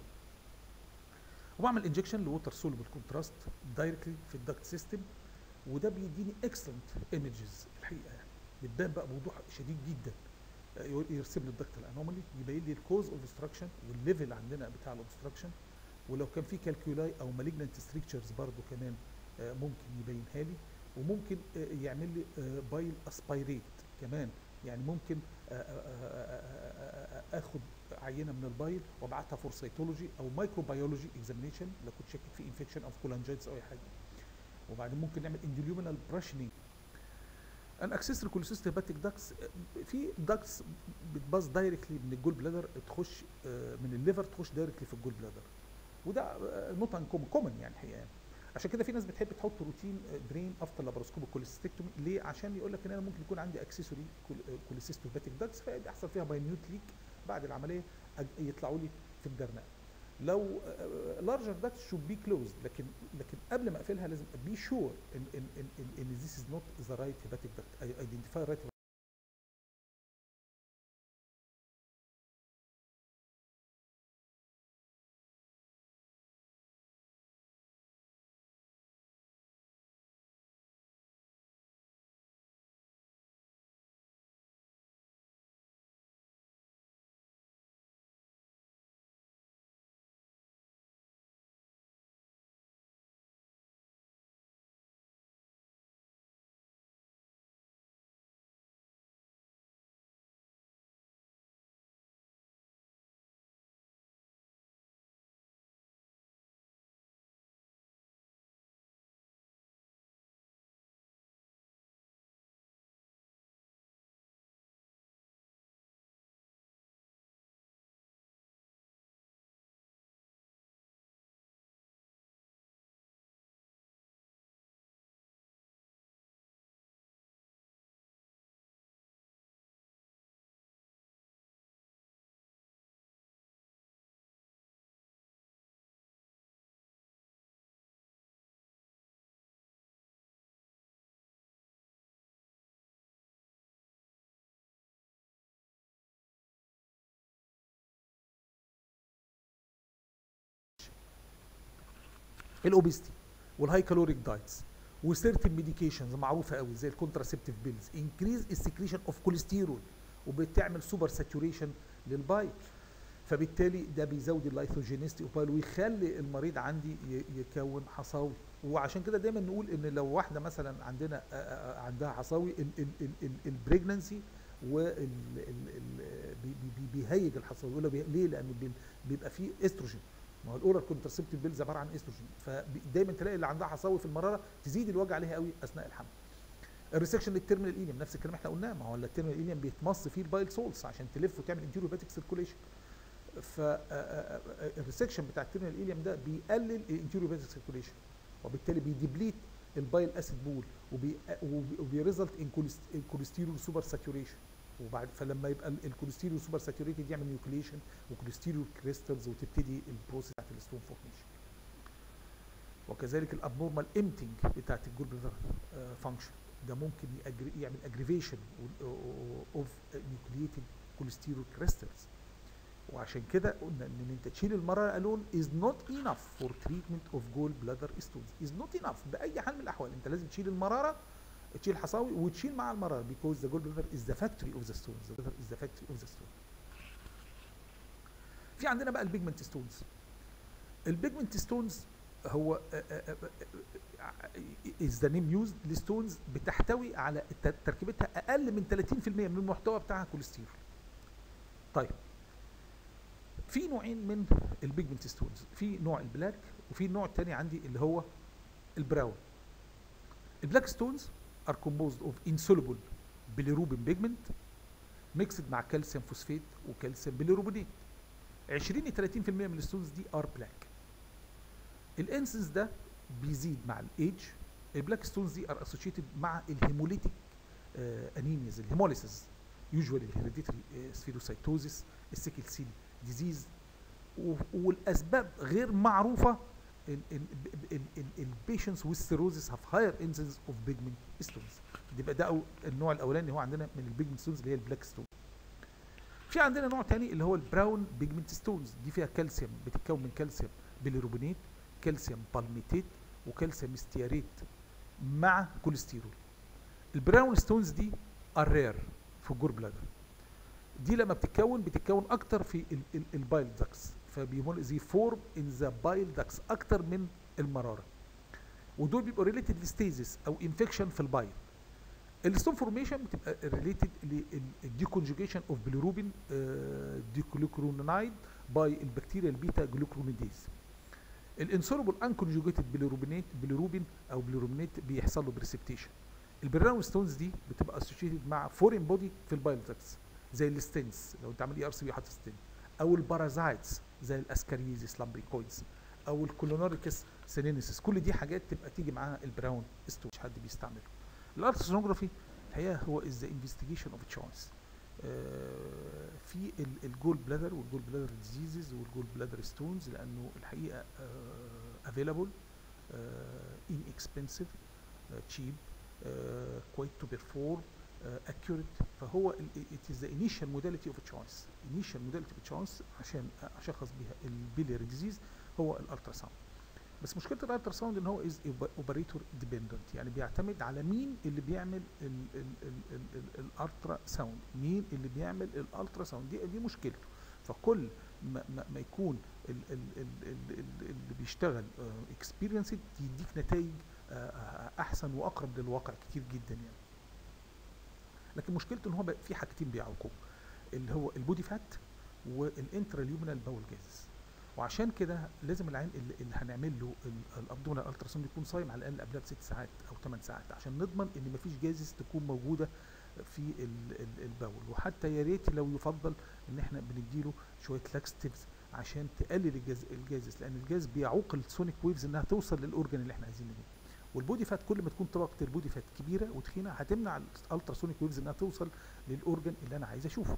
وبعمل انجكشن لوتر سولوبل كونتراست دايركتلي في الدكت سيستم وده بيديني اكسلنت ايمجز الحقيقه يعني بتبان بقى بوضوح شديد جدا آه، يو- يرسم لي الدكت الانومالي يبين لي الكوز اوف اوبستراكشن والليفل عندنا بتاع الاوبستراكشن ولو كان في كالكولاي او مالجنت ستريكتشرز برضو كمان آه، ممكن يبينها لي وممكن آه، يعمل لي بايل اسبايريت كمان يعني ممكن آه، آه، آه، آه، آه، اخد عينه من البايل وابعتها فور سيتولوجي او مايكروبيولوجي اكزامينيشن لو كنت شاكك في انفكشن او في كولانجيتس او اي حاجه وبعدين ممكن نعمل اندوليومينال براشنينج ان اكسسوري كوليسيست هيباتيك داكس في داكس بتباص دايركتلي من الجول بلادر تخش آه، من الليفر تخش دايركتلي في الجول بلادر وده نوت ان كومن كومن يعني الحقيقه يعني. عشان كده في ناس بتحب تحط روتين درين افتر لابروسكوب الكوليستكتومي ليه عشان يقول لك ان انا ممكن يكون عندي اكسسوري كوليسيستو هيباتيك داكس فيحصل فيها باينيوت ليك بعد العمليه أج- يطلعوا لي في الجرناء لو لارجر داكس شود بي كلوزد لكن لكن قبل ما اقفلها لازم بي شور ان ان ان ان ذيس از نوت ذا رايت هيباتيك داكت ايدنتيفاي رايت الاوبستي والهاي كالوريك دايتس وسيرتن ميديكيشنز معروفه قوي زي الكونتراسبتيف بيلز انكريز السكريشن اوف كوليسترول وبتعمل سوبر ساتوريشن للبايل فبالتالي ده بيزود اللايثوجينيستي اوف بايل ويخلي المريض عندي ي- يكون حصاوي وعشان كده دايما نقول ان لو واحده مثلا عندنا آه، آه، عندها حصاوي البريجننسي وال ال- ال- بي- بي- بيهيج الحصاوي يقول لك بي- ليه؟ لان بي- بيبقى فيه استروجين ما هو الاورال كونترسبتيف بيلز عباره عن استروجين فدايما تلاقي اللي عندها حصاوي في المراره تزيد الوجع عليها قوي اثناء الحمل الريسكشن للتيرمينال ايليم نفس الكلام احنا قلناه ما هو التيرمينال ايليم بيتمص فيه البايل سولز عشان تلف وتعمل انتيروباتيك سيركوليشن فالريسكشن بتاع التيرمينال ايليم ده بيقلل الانتيروباتيك سيركوليشن وبالتالي بيديبليت البايل اسيد بول وبي وبيريزلت ان كوليسترول سوبر ساتوريشن وبعد فلما يبقى ال- الكوليسترول سوبر ساتوريتد يعمل نيوكليشن وكوليسترول كريستالز وتبتدي البروسيس بتاعت الستون فورميشن وكذلك الابنورمال امتنج بتاعت الجول بلادر فانكشن ده ممكن يأجري يعمل اجريفيشن اوف نيوكليتد كوليسترول كريستالز وعشان كده قلنا ان انت تشيل المراره الون از نوت انف فور تريتمنت اوف جول بلادر ستونز از نوت انف باي حال من الاحوال انت لازم تشيل المراره تشيل حصاوي وتشيل مع المراره because the gallbladder is the factory of the stones the bladder is the factory of the stone في عندنا بقى البيجمنت ستونز البيجمنت ستونز هو از ذا نيم يوز الستونز بتحتوي على الت- تركيبتها اقل من 30% من المحتوى بتاعها كوليسترول طيب في نوعين من البيجمنت ستونز في نوع البلاك وفي نوع تاني عندي اللي هو البراون البلاك ستونز are composed of insoluble bilirubin pigment mixed مع كالسيوم فوسفات وكالسيوم بيليروبونات 20 ل 30% من الستونز دي ار بلاك الانسنس ده بيزيد مع الايج البلاك ستونز دي ار اسوشيتد مع الهيموليتيك انيميز الهيموليسيس يوجوالي الهيريديتري سفيروسايتوزيس السيكل سيل ديزيز والاسباب غير معروفه البيشنتس with cirrhosis have higher incidence of pigment stones يبقى ده أو النوع الاولاني هو عندنا من البيجمنت ستونز اللي هي البلاك ستون في عندنا نوع تاني اللي هو البراون بيجمنت ستونز دي فيها كالسيوم بتتكون من كالسيوم بيليروبونات كالسيوم بالميتات وكالسيوم استياريت مع كوليسترول البراون ستونز دي الرير في الجور بلادر دي لما بتتكون بتتكون اكتر في البايل داكس فبيمول زي فورم ان ذا بايل داكس اكتر من المراره ودول بيبقوا ريليتد لستيزيس او انفكشن في البايل الستون فورميشن بتبقى ريليتد للديكونجوجيشن اوف بيليروبين ديكلوكرونايد باي البكتيريا البيتا جلوكرونيديز الانسولوبل انكونجوجيتد بيليروبينات بيليروبين او بيليروبينات بيحصل له بريسبتيشن البراون ستونز دي بتبقى اسوشيتد مع فورين بودي في البايل داكس زي الستنس لو انت عامل اي ار سي بي حاطط ستين او البارازايتس زي الاسكاريزيس لامبريكويدز او الكولونوريكس سينينيسيس كل دي حاجات تبقى تيجي معاها البراون ستون مش حد بيستعمله الالتراسونوجرافي الحقيقه هو از ذا انفستيجيشن اوف تشويس في الجول بلادر والجول بلادر ديزيزز والجول بلادر ستونز لانه الحقيقه افيلابل ان اكسبنسيف تشيب كويت تو بيرفورم accurate فهو it is the initial modality of choice initial modality of choice عشان اشخص بيها البيلياري ديزيز هو الالترا ساوند بس مشكله الالترا ساوند ان هو از اوبريتور ديبندنت يعني بيعتمد على مين اللي بيعمل الالترا ساوند مين اللي بيعمل الالترا ساوند دي دي مشكلته فكل ما, ما, ما يكون ال ال ال ال ال اللي بيشتغل اكسبيرينس يديك نتائج احسن واقرب للواقع كتير جدا يعني لكن مشكلته ان هو في حاجتين بيعوقوه اللي هو البودي فات والانتراليومينال باول جازز وعشان كده لازم العين اللي, اللي هنعمل له الابدومينال التراساوند يكون صايم على الاقل قبلها بست ساعات او ثمان ساعات عشان نضمن ان مفيش جازز تكون موجوده في البول وحتى يا ريت لو يفضل ان احنا بنديله شويه لاكستيفز عشان تقلل الجاز الجازز لان الجاز بيعوق السونيك ويفز انها توصل للاورجن اللي احنا عايزين نجيبه والبودي فات كل ما تكون طبقه البودي فات كبيره وتخينه هتمنع الالتراسونيك ويفز انها توصل للاورجن اللي انا عايز اشوفه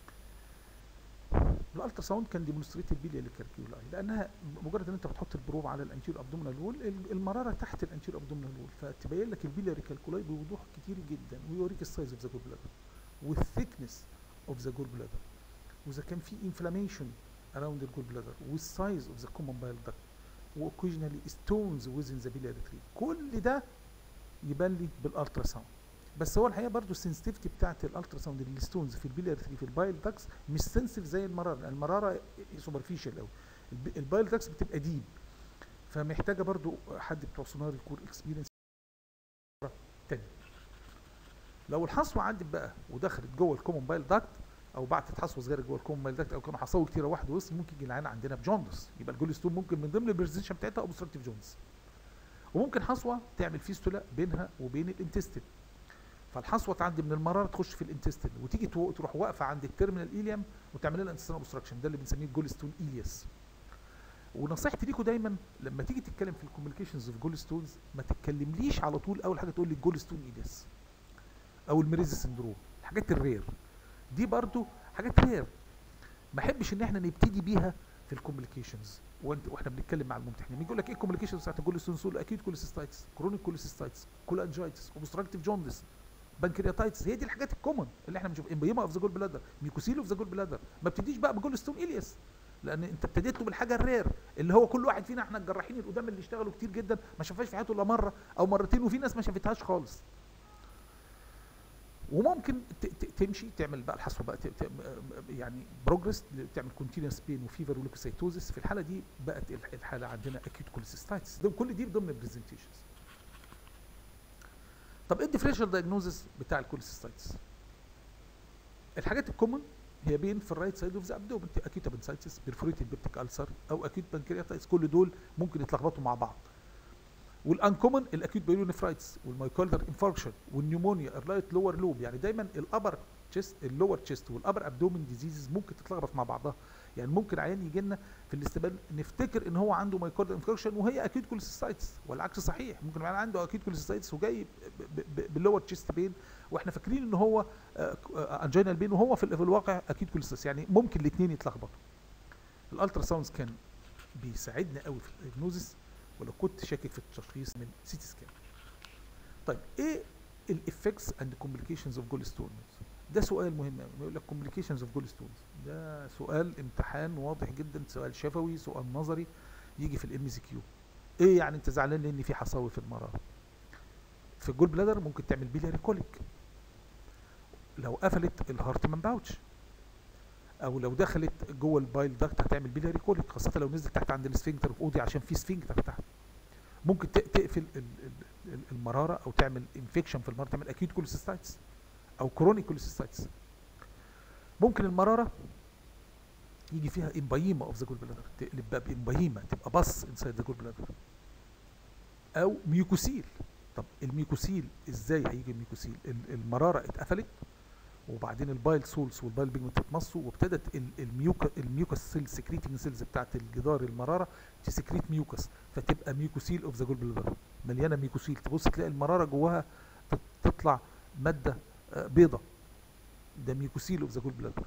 الالترا ساوند كان ديمونستريتد بيليا كاركيولاي لانها مجرد ان انت بتحط البروب على الانتير ابدومينال وول المراره تحت الانتير ابدومينال وول فتبين لك البيليا كالكولاي بوضوح كتير جدا ويوريك السايز اوف ذا جول بلادر والثيكنس اوف ذا جول بلادر واذا كان في انفلاميشن اراوند الجول بلادر والسايز اوف ذا كومن بايل داكت واوكيجنالي ستونز ويزن ذا بيلاري تري كل ده يبان لي بالالترا ساوند بس هو الحقيقه برضو السنسيتيفيتي بتاعت الالترا ساوند للستونز في البيلاري تري في البايل داكس مش سنسيف زي المراره المراره سوبرفيشال قوي البايل داكس بتبقى ديب فمحتاجه برضو حد بتوع سونار يكون اكسبيرينس تاني لو الحصوه عدت بقى ودخلت جوه الكومون بايل داكت او بعتت حصوه صغيره جوه الكومون بايل داكت او كانوا حصاوي كتيره واحد وسط ممكن يجي العين عندنا بجوندس يبقى الجول ستون ممكن من ضمن البرزنتيشن بتاعتها اوبستراكتيف جوندس وممكن حصوه تعمل فيستولا بينها وبين الانتستين فالحصوه تعدي من المراره تخش في الانتستين وتيجي تو- تروح واقفه عند التيرمينال ايليوم وتعمل لها انتستين اوبستراكشن ده اللي بنسميه الجول ستون ايلياس ونصيحتي ليكم دايما لما تيجي تتكلم في الكوميونيكيشنز اوف جول ستونز ما تتكلمليش على طول اول حاجه تقول لي الجول ستون ايلياس او الميريزي سندروم الحاجات الرير دي برضو حاجات رير ما احبش ان احنا نبتدي بيها في الكوميونيكيشنز وانت واحنا بنتكلم مع الممتحنين يقول لك ايه الكوميونيكيشنز بتاعت الجول ستون سول اكيد كوليسيستايتس كرونيك كوليسيستايتس كولانجايتس اوبستراكتيف جوندس بنكرياتايتس هي دي الحاجات الكومن اللي احنا بنشوف امبيما اوف ذا جول بلادر ميوكوسيل اوف ذا جول بلادر ما بتبتديش بقى بجول ستون الياس لان انت ابتديت له بالحاجه الرير اللي هو كل واحد فينا احنا الجراحين القدام اللي اشتغلوا كتير جدا ما شافهاش في حياته الا مره او مرتين وفي ناس ما شافتهاش خالص وممكن ت- ت- تمشي تعمل بقى الحصوه بقى ت- ت- يعني بروجرس تعمل كونتينوس بين وفيفر وليكوسيتوزس في الحاله دي بقت الح- الحاله عندنا اكيوت كوليسيستايتس ده كل دي ضمن البرزنتيشنز طب ايه الديفرنشال دايجنوزس بتاع الكوليسيستايتس الحاجات الكومن هي بين في الرايت سايد اوف ذا ابدومن اكيوت ابنسايتس بيرفوريتد بيبتيك السر او اكيوت بانكرياتايتس كل دول ممكن يتلخبطوا مع بعض والانكومن الاكيوت بايلونيفرايتس والمايكولدر انفاركشن والنيومونيا الرايت لور لوب يعني دايما الابر تشيست اللور تشيست والابر ابدومن ديزيزز ممكن تتلخبط مع بعضها يعني ممكن عيان يجي لنا في الاستقبال نفتكر ان هو عنده مايكولدر انفاركشن وهي اكيوت كوليسيستايتس والعكس صحيح ممكن العيان عنده اكيوت كوليسيستايتس وجاي ب- ب- باللور تشيست بين واحنا فاكرين ان هو انجينال بين وهو في, ال- في الواقع اكيد كوليسيستايتس يعني ممكن الاثنين يتلخبطوا الالترا ساوندز كان بيساعدنا قوي في الدياجنوزس ولو كنت شاكك في التشخيص من سي تي سكان طيب ايه الافكتس اند كومبليكيشنز اوف جول ستونز ده سؤال مهم قوي يقول لك كومبليكيشنز اوف جول ستونز ده سؤال امتحان واضح جدا سؤال شفوي سؤال نظري يجي في الام سي كيو ايه يعني انت زعلان لان في حصاوي في المراره في الجول بلادر ممكن تعمل بيلاري كوليك لو قفلت الهارتمان باوتش او لو دخلت جوه البايل داكت هتعمل بيلاري كوليك خاصه لو نزلت تحت عند السفنكتر في اودي عشان في سفنكتر تحت ممكن ت- تقفل ال- ال- ال- المراره او تعمل انفكشن في المراره تعمل اكيوت كوليسيستايتس او كرونيك كوليسيستايتس ممكن المراره يجي فيها امبايما اوف ذا جول بلادر تقلب بقى بامبايما تبقى بص انسايد ذا جول بلادر او ميوكوسيل طب الميوكوسيل ازاي هيجي الميوكوسيل ال- المراره اتقفلت وبعدين البايل سولز والبايل بيجمنت اتمصوا وابتدت ال- الميوكا الميوكس سيل سكريتنج سيلز بتاعت الجدار المراره تسكريت ميوكس فتبقى ميوكوسيل اوف ذا جول بلادر مليانه ميوكوسيل تبص تلاقي المراره جواها تت- تطلع ماده آه، بيضه ده ميوكوسيل اوف ذا جول بلادر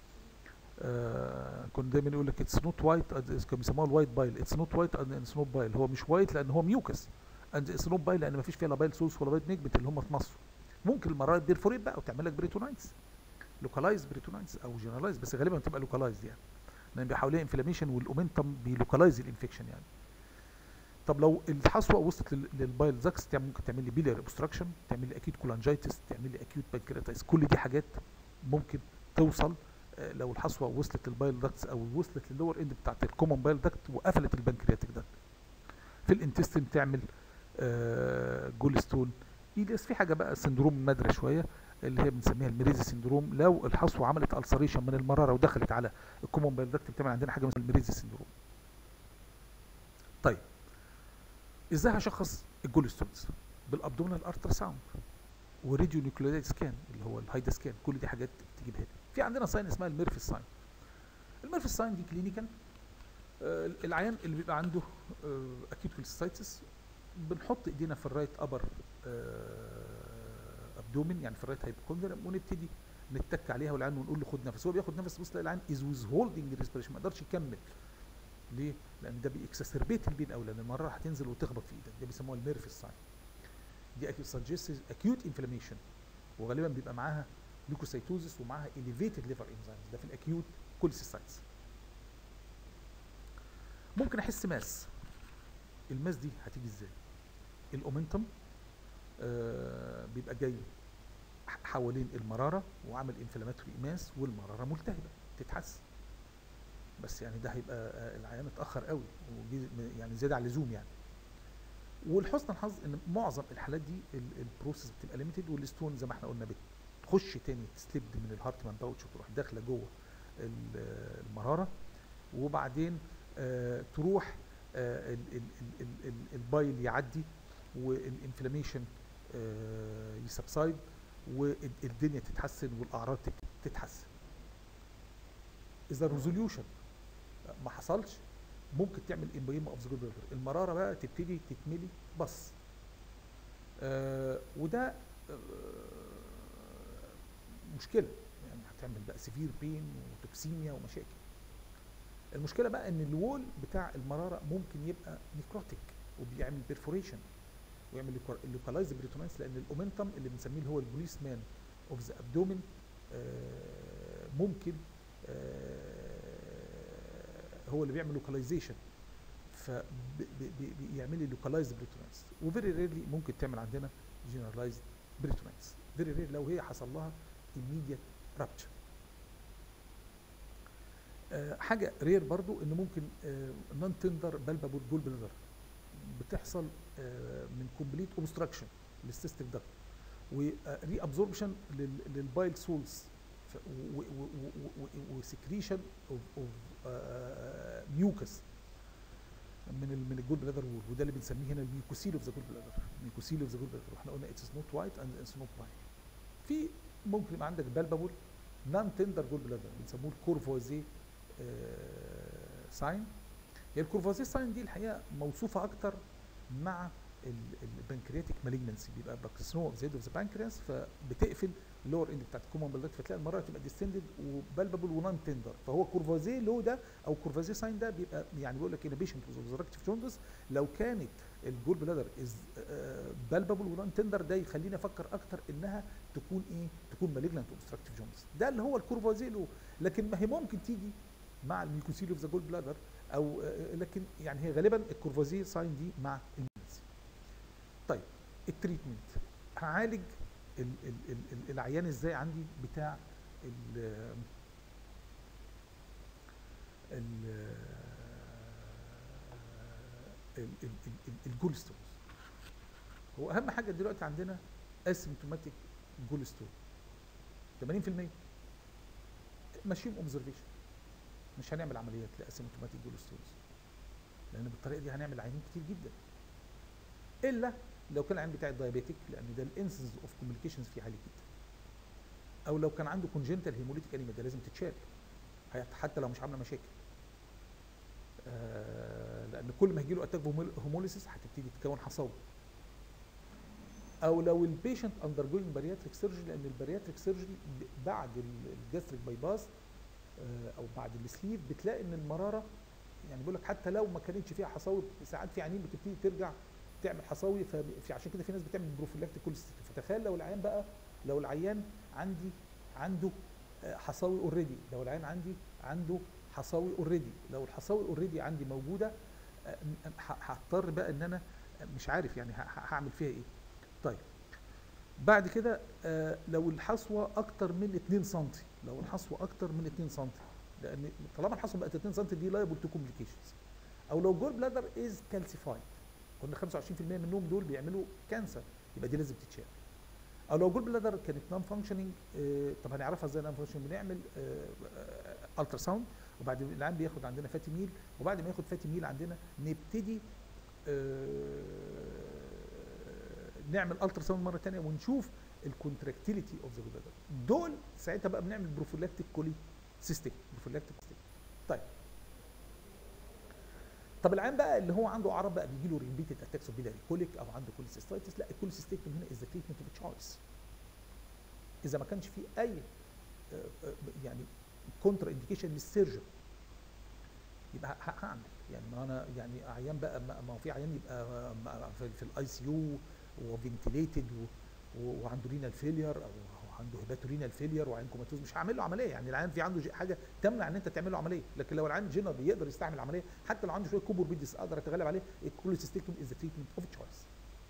آه كنا دايما يقول لك اتس نوت وايت كانوا بيسموها الوايت بايل اتس نوت وايت اند اتس نوت بايل هو مش وايت لان هو ميوكس اند اتس نوت بايل لان ما فيش فيها لا بايل سولس ولا بايل نيجمنت اللي هم اتمصوا ممكن المراره بيرفوريت بقى وتعمل لك بريتونايتس لوكالايز بريتونايتس او جنرالايز بس غالبا بتبقى لوكالايز يعني لان بيحاولها انفلاميشن والاومنتم بيلوكالايز الانفكشن يعني طب لو الحصوه وصلت لل- للبايل زاكس تعمل ممكن تعمل لي بيلير اوبستراكشن تعمل لي اكيوت كولانجايتس تعمل لي اكيوت بانكرياتايتس كل دي حاجات ممكن توصل آه، لو الحصوه وصلت للبايل داكتس او وصلت للور اند بتاعت الكومن بايل داكت وقفلت البنكرياتيك داكت في الانتستين تعمل آه، جول ستون ايليس في حاجه بقى سندروم نادره شويه اللي هي بنسميها الميريزي سندروم لو الحصوه عملت السريشن من المراره ودخلت على الكومن بايل داكت بتعمل عندنا حاجه اسمها الميريزي سندروم طيب ازاي هشخص الجول ستونز بالابدومينال ارتر ساوند وراديو نيوكليدايد سكان اللي هو الهايدا سكان كل دي حاجات تجيبها لي في عندنا ساين اسمها الميرفي ساين الميرفي ساين دي كلينيكال آه العيان اللي بيبقى عنده اكيوت كوليستايتس بنحط ايدينا في الرايت ابر ابدومين يعني في الرايت هايبوكوندر ونبتدي نتك عليها والعيان ونقول له خد نفس هو بياخد نفس بص تلاقي العيان از ويز هولدنج ريسبيريشن ما يقدرش يكمل ليه؟ لان ده بيكسسربيت البين او لان المراره هتنزل وتخبط في ايدك ده بيسموها الميرفي ساين دي سجست اكيوت انفلاميشن وغالبا بيبقى معاها ليوكوسايتوزس ومعاها elevated liver enzymes ده في الاكيوت كوليسيستايتس ممكن احس ماس الماس دي هتيجي ازاي الاومنتم آه بيبقى جاي ح- حوالين المراره وعامل انفلاماتوري ماس والمراره ملتهبه تتحسن بس يعني ده هيبقى آه، العيان اتاخر قوي وجي- يعني زياده عن اللزوم يعني ولحسن الحظ ان معظم الحالات دي ال- البروسيس بتبقى ليميتد والستون زي ما احنا قلنا بتخش تاني تسليب من الهارتمان باوتش وتروح داخله جوه ال- المراره وبعدين آه تروح آه ال- ال- ال- ال- ال- البايل يعدي والانفلاميشن آه يسبسايد والدنيا تتحسن والاعراض تت- تتحسن اذا الريزوليوشن ما حصلش ممكن تعمل امبريم اوف ذا المراره بقى تبتدي تتملي بص آه وده آه مشكله يعني هتعمل بقى سيفير بين وتوكسيميا ومشاكل المشكله بقى ان الوول بتاع المراره ممكن يبقى نيكروتيك وبيعمل بيرفوريشن ويعمل لوكالايز بريتونايتس لان الاومنتم اللي بنسميه اللي هو البوليس مان اوف ذا ابدومين ممكن آه، هو اللي بيعمل لوكاليزيشن فبيعمل لي لوكالايز بريتونايتس وفيري ريرلي ممكن تعمل عندنا جنرالايزد بريتونايتس فيري رير لو هي حصل لها immediate rupture آه، حاجه رير برضو ان ممكن نون تندر بالبابول جول بلدر بتحصل آه، من كومبليت اوبستراكشن للسيستم ده وري ابزوربشن للبايل سولز وسكريشن اوف ميوكس من ال من الجول بلادر وول وده اللي بنسميه هنا الميوكوسيل اوف ذا جول بلادر الميوكوسيل اوف ذا جول بلادر واحنا قلنا اتس نوت وايت اند اتس نوت باين في ممكن يبقى عندك بالبابول نان تندر جول بلادر بنسموه الكورفوزي ساين هي الكورفوزي ساين دي الحقيقه موصوفه اكتر مع البنكرياتيك مالجنسي بيبقى باكسنو اوف زيد اوف ذا بانكرياس فبتقفل اللور اند بتاعت الكومون بلاد فتلاقي المره تبقى ديستندد وبالبابل ونان تندر فهو كورفوزي لو ده او كورفوزي ساين ده بيبقى يعني بيقول لك ان بيشنت اوبستراكتيف جوندس لو كانت الجول بلادر از بالبابل ونان تندر ده يخليني افكر اكتر انها تكون ايه تكون مالجنت اوبستراكتيف جوندس ده اللي هو الكورفوزي لو لكن ما هي ممكن تيجي مع الميوكوسيل اوف ذا جول بلادر او آه، لكن يعني هي غالبا الكورفوزي ساين دي مع الميلز طيب التريتمنت هعالج ال ال ال ال العيان ازاي عندي بتاع ال ال ال- ال- ال- الجول ستونز هو اهم حاجه دلوقتي عندنا اسيمتوماتيك جول ستون 80% ماشيين اوبزرفيشن مش هنعمل عمليات لاسيمتوماتيك جول ستونز لان بالطريقه دي هنعمل عيانين كتير جدا الا لو كان العيان بتاعي دايابيتيك لان ده الانسنس اوف كوميونيكيشنز فيه عالي جدا او لو كان عنده كونجنتال هيموليتيك انيميا ده لازم تتشال هي- حتى لو مش عامله مشاكل آه لان كل ما هيجي له اتاك هوموليسيس هتبتدي تتكون حصاوي او لو البيشنت اندر جوينج بارياتريك سيرجري لان البارياتريك سيرجري بعد الجاستريك باي باس آه، او بعد السليف بتلاقي ان المراره يعني بيقول لك حتى لو ما كانتش فيها حصاوي ساعات في عيانين بتبتدي ترجع تعمل حصاوي ففي عشان كده في ناس بتعمل بروفيلاكتيك كوليستيك فتخيل لو العيان بقى لو العيان عندي عنده آه، حصاوي اوريدي لو العيان عندي عنده حصاوي اوريدي لو الحصاوي اوريدي عندي موجوده آه، م- ه- هضطر بقى ان انا مش عارف يعني ه- ه- هعمل فيها ايه طيب بعد كده آه، لو الحصوه اكتر من 2 سم لو الحصوه اكتر من 2 سم لان طالما الحصوه بقت 2 سم دي لايبل تو كومبليكيشنز او لو جول بلادر از كالسيفايد قلنا 25% منهم دول بيعملوا كانسر يبقى دي لازم تتشال او لو جول بلادر كانت نون فانكشننج طب هنعرفها ازاي نون فانكشننج بنعمل الترا ساوند وبعد العيان بياخد عندنا فاتي ميل وبعد ما ياخد فاتي ميل عندنا نبتدي آه، نعمل الترا ساوند مره ثانيه ونشوف الكونتراكتيليتي اوف ذا بلادر دول ساعتها بقى بنعمل بروفيلاكتيك كولي سيستيك بروفيلاكتيك سيستيك طيب طب العيان بقى اللي هو عنده اعراض بقى بيجي له ريبيتد اتاكس اوف بيلاري كوليك او عنده كوليسيستايتس لا الكوليسيستيكتوم هنا از ذا تريتمنت اوف تشويس اذا ما كانش في اي آه، آه، يعني كونترا انديكيشن للسيرجن يبقى ه- هعمل يعني ما انا يعني عيان بقى ما ما هو في عيان يبقى م- في, في الاي سي يو وفنتليتد وعنده رينال فيلير او وعنده هيباتورينال فيلير وعين كوماتوز مش هعمل له عمليه يعني العيان في عنده ج- حاجه تمنع ان انت تعمل له عمليه لكن لو العيان جنرال يقدر يستعمل عمليه حتى لو عنده شويه كوموربيدس اقدر اتغلب عليه الكوليسيستيكتوم از ذا تريتمنت اوف تشويس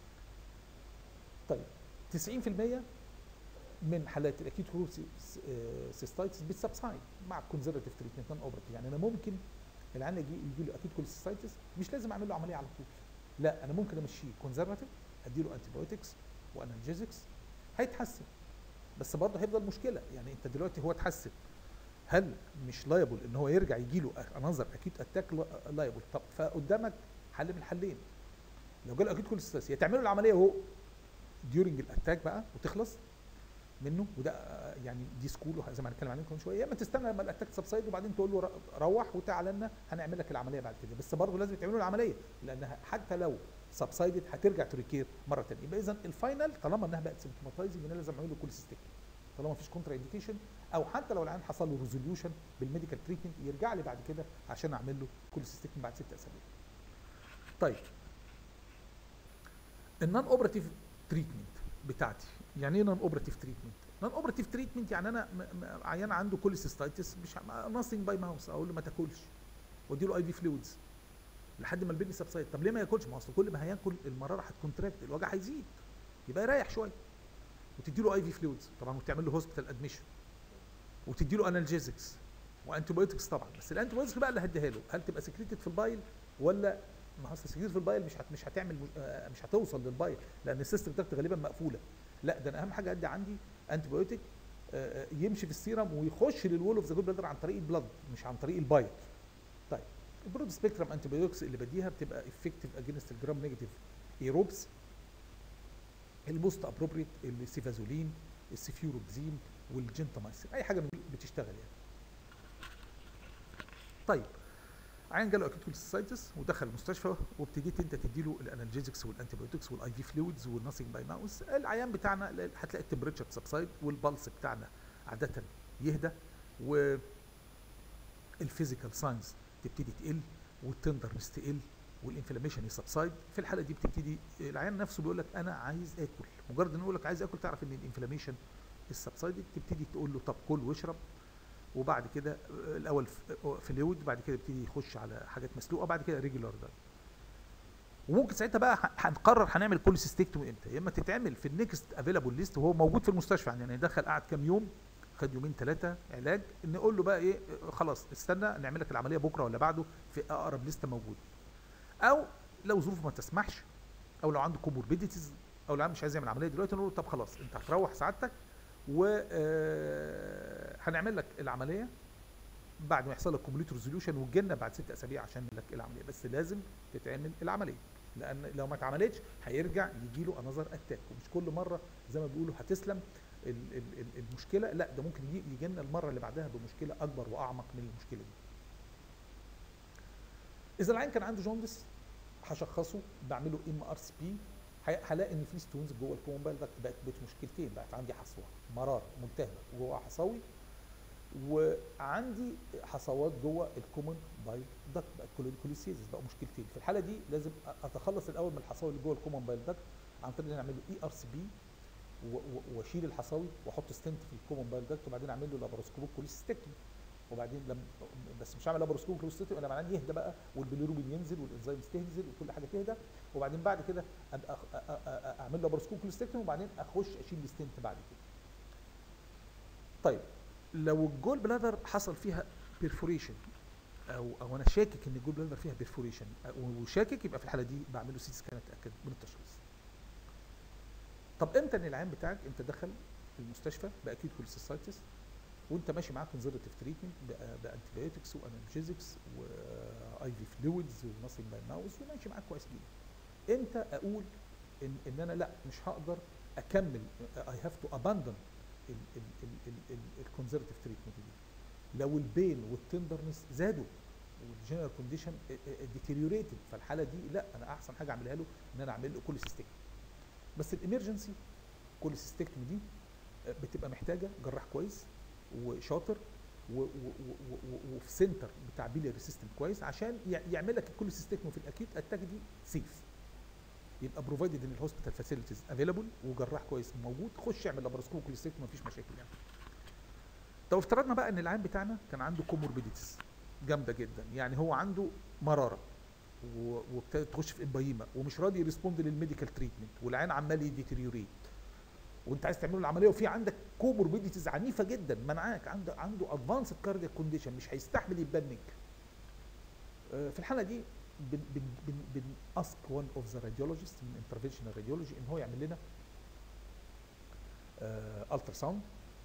طيب 90% من حالات الاكيوت هورور سيستايتس بتسبسايد مع الكونزرفتيف تريتمنت نون اوبرتيف يعني انا ممكن العيان يجي يجي له اكيوت كوليسيستايتس مش لازم اعمل له عمليه على طول لا انا ممكن امشيه كونزرفتيف اديله انتي بايوتكس وانالجيزكس هيتحسن بس برضه هيفضل مشكله يعني انت دلوقتي هو اتحسن هل مش لايبل ان هو يرجع يجي له انظر اكيد اتاك لايبل طب فقدامك حل من الحلين لو جاله اكيد كوليستاس يا تعملوا العمليه وهو ديورنج الاتاك بقى وتخلص منه وده آه، يعني دي سكول زي ما هنتكلم عليه كمان شويه يا اما تستنى لما الاتاك سبسايد وبعدين تقول له ر- روح وتعالى لنا هنعمل لك العمليه بعد كده بس برضه لازم تعملوا العمليه لانها حتى لو سبسايدد هترجع تريكير مره ثانيه يبقى اذا الفاينل طالما انها بقت سيمتوماتايزنج انا لازم اعمل له كوليسيستيك طالما مفيش كونترا انديكيشن او حتى لو العيان حصل له ريزوليوشن بالميديكال تريتمنت يرجع لي بعد كده عشان اعمل له كوليسيستيك بعد ست اسابيع. طيب النون اوبراتيف تريتمنت بتاعتي يعني ايه نون اوبراتيف تريتمنت؟ نون اوبراتيف تريتمنت يعني انا م- م- عيان عنده كوليسيستايتس مش ناثينج باي ماوس اقول له ما تاكلش واديله اي في فلويدز لحد ما البيبي سبسايد طب ليه ما ياكلش؟ ما اصل كل ما هياكل المراره هتكونتراكت الوجع هيزيد يبقى يريح شويه وتدي له اي في فلويدز طبعا وتعمل له هوسبيتال ادميشن وتدي له انالجيزكس وانتي بايوتكس طبعا بس الانتي بايوتكس بقى اللي هديها له هل تبقى سكريتد في البايل ولا ما اصل سكريتد في البايل مش هت مش هتعمل مش, آه، مش هتوصل للبايل لان السيستم بتاعته غالبا مقفوله لا ده انا اهم حاجه ادي عندي انتي بايوتيك آه، آه، يمشي في السيرم ويخش للوول اوف ذا جود بلادر عن طريق البلد مش عن طريق البايل طيب البرود سبيكترم انتي بايوتكس اللي بديها بتبقى افكتيف اجينست الجرام نيجاتيف ايروبس الموست ابروبريت السيفازولين السيفيوروكزيم والجنتامايسين اي حاجه من دي بتشتغل يعني طيب عيان جاله اكيوت كوليسيستايتس ودخل المستشفى وابتديت انت تديله الانالجيزكس والانتيبيوتكس والاي في فلويدز والناسينج باي ماوس العيان بتاعنا هتلاقي التمبريتشر سبسايد والبلس بتاعنا عاده يهدى و الفيزيكال ساينز تبتدي تقل والتندرنس تقل والانفلاميشن يسبسايد في الحاله دي بتبتدي العيان نفسه بيقول لك انا عايز اكل مجرد انه يقول لك عايز اكل تعرف ان الانفلاميشن السبسايد تبتدي تقول له طب كل واشرب وبعد كده آه، الاول فلويد بعد كده يبتدي يخش على حاجات مسلوقه بعد كده ريجولار دايت وممكن ساعتها بقى ه- هنقرر هنعمل كوليسيستيكتومي امتى يا اما تتعمل في النكست افيلابل ليست وهو موجود في المستشفى يعني دخل قعد كام يوم خد يومين ثلاثه علاج نقول له بقى ايه آه، خلاص استنى نعمل لك العمليه بكره ولا بعده في اقرب لسته موجود او لو ظروفه ما تسمحش او لو عنده كوموربيديتيز او لو مش عايز يعمل عمليه دلوقتي نقول له طب خلاص انت هتروح سعادتك و آه، هنعمل لك العمليه بعد ما يحصل لك كومبليت ريزوليوشن وتجينا بعد ست اسابيع عشان لك العمليه بس لازم تتعمل العمليه لان لو ما اتعملتش هيرجع يجي له انذر اتاك ومش كل مره زي ما بيقولوا هتسلم ال- ال- ال- المشكله لا ده ممكن يجي يجي لنا المره اللي بعدها بمشكله اكبر واعمق من المشكله دي اذا العين كان عنده جوندس هشخصه بعمله ام ار سي بي هلاقي ان في ستونز جوه الكومبال ده بقت بقت مشكلتين بقت عندي حصوه مرار ملتهبه وجواها حصاوي وعندي حصوات جوه الكومن بايل داكت بقت كوليسيزس بقى مشكلتين في الحاله دي لازم اتخلص الاول من الحصاوي اللي جوه الكومن بايل داكت عن طريق ان اعمل له اي ار سي بي واشيل الحصاوي واحط ستنت في الكومن بايل داكت وبعدين اعمل له لابروسكوبيك كوليسيستكتومي وبعدين لما بس مش هعمل لابروسكوبيك كوليسيستكتومي لما العيان يهدى بقى والبيليروبين ينزل والانزيمز تنزل وكل حاجه تهدى وبعدين بعد كده ابقى أخ- أ- أ- أ- اعمل له لابروسكوبيك كوليسيستكتومي وبعدين اخش اشيل الستنت بعد كده طيب لو الجول بلادر حصل فيها بيرفوريشن او او انا شاكك ان الجول بلادر فيها بيرفوريشن وشاكك يبقى في الحاله دي بعمل له سي سكان اتاكد من التشخيص طب امتى ان العيان بتاعك انت دخل المستشفى باكيد كوليسيستايتس وانت ماشي معاه كونزرفتيف تريتمنت بانتيبيوتكس وانالجيزكس واي في فلويدز وناسينج باي ماوس وماشي معاك كويس جدا امتى اقول ان ان انا لا مش هقدر اكمل اي هاف تو اباندن الكونزرفتيف تريتمنت دي لو البين والتندرنس زادوا والجنرال كونديشن ديتيريوريتد فالحاله دي لا انا احسن حاجه اعملها له ان انا اعمل له كوليسيستيك بس الامرجنسي كوليسيستكتومي دي آه، بتبقى محتاجه جراح كويس وشاطر و- و- و- و- وفي سنتر بتاع بيلياري سيستم كويس عشان يع- يعمل لك الكوليسيستكتومي في الاكيد اتاك دي سيف يبقى بروفايدد ان الهوسبيتال فاسيلتيز افيلابل وجراح كويس موجود خش اعمل لابروسكوب كوليستيك مفيش مشاكل يعني لو افترضنا بقى ان العيان بتاعنا كان عنده كوموربيديتيز جامده جدا يعني هو عنده مراره و- وابتدت تخش في امبايما ومش راضي يريسبوند للميديكال تريتمنت والعيان عمال يديتريوريت وانت عايز تعمل له العمليه وفي عندك كوموربيديتيز عنيفه جدا منعاك عنده عنده ادفانسد كاردياك كونديشن مش هيستحمل يتبنج آه، في الحاله دي بن بن بن بن اسك وان اوف ذا راديولوجيست من انترفنشنال راديولوجي ان هو يعمل لنا الترا ساوند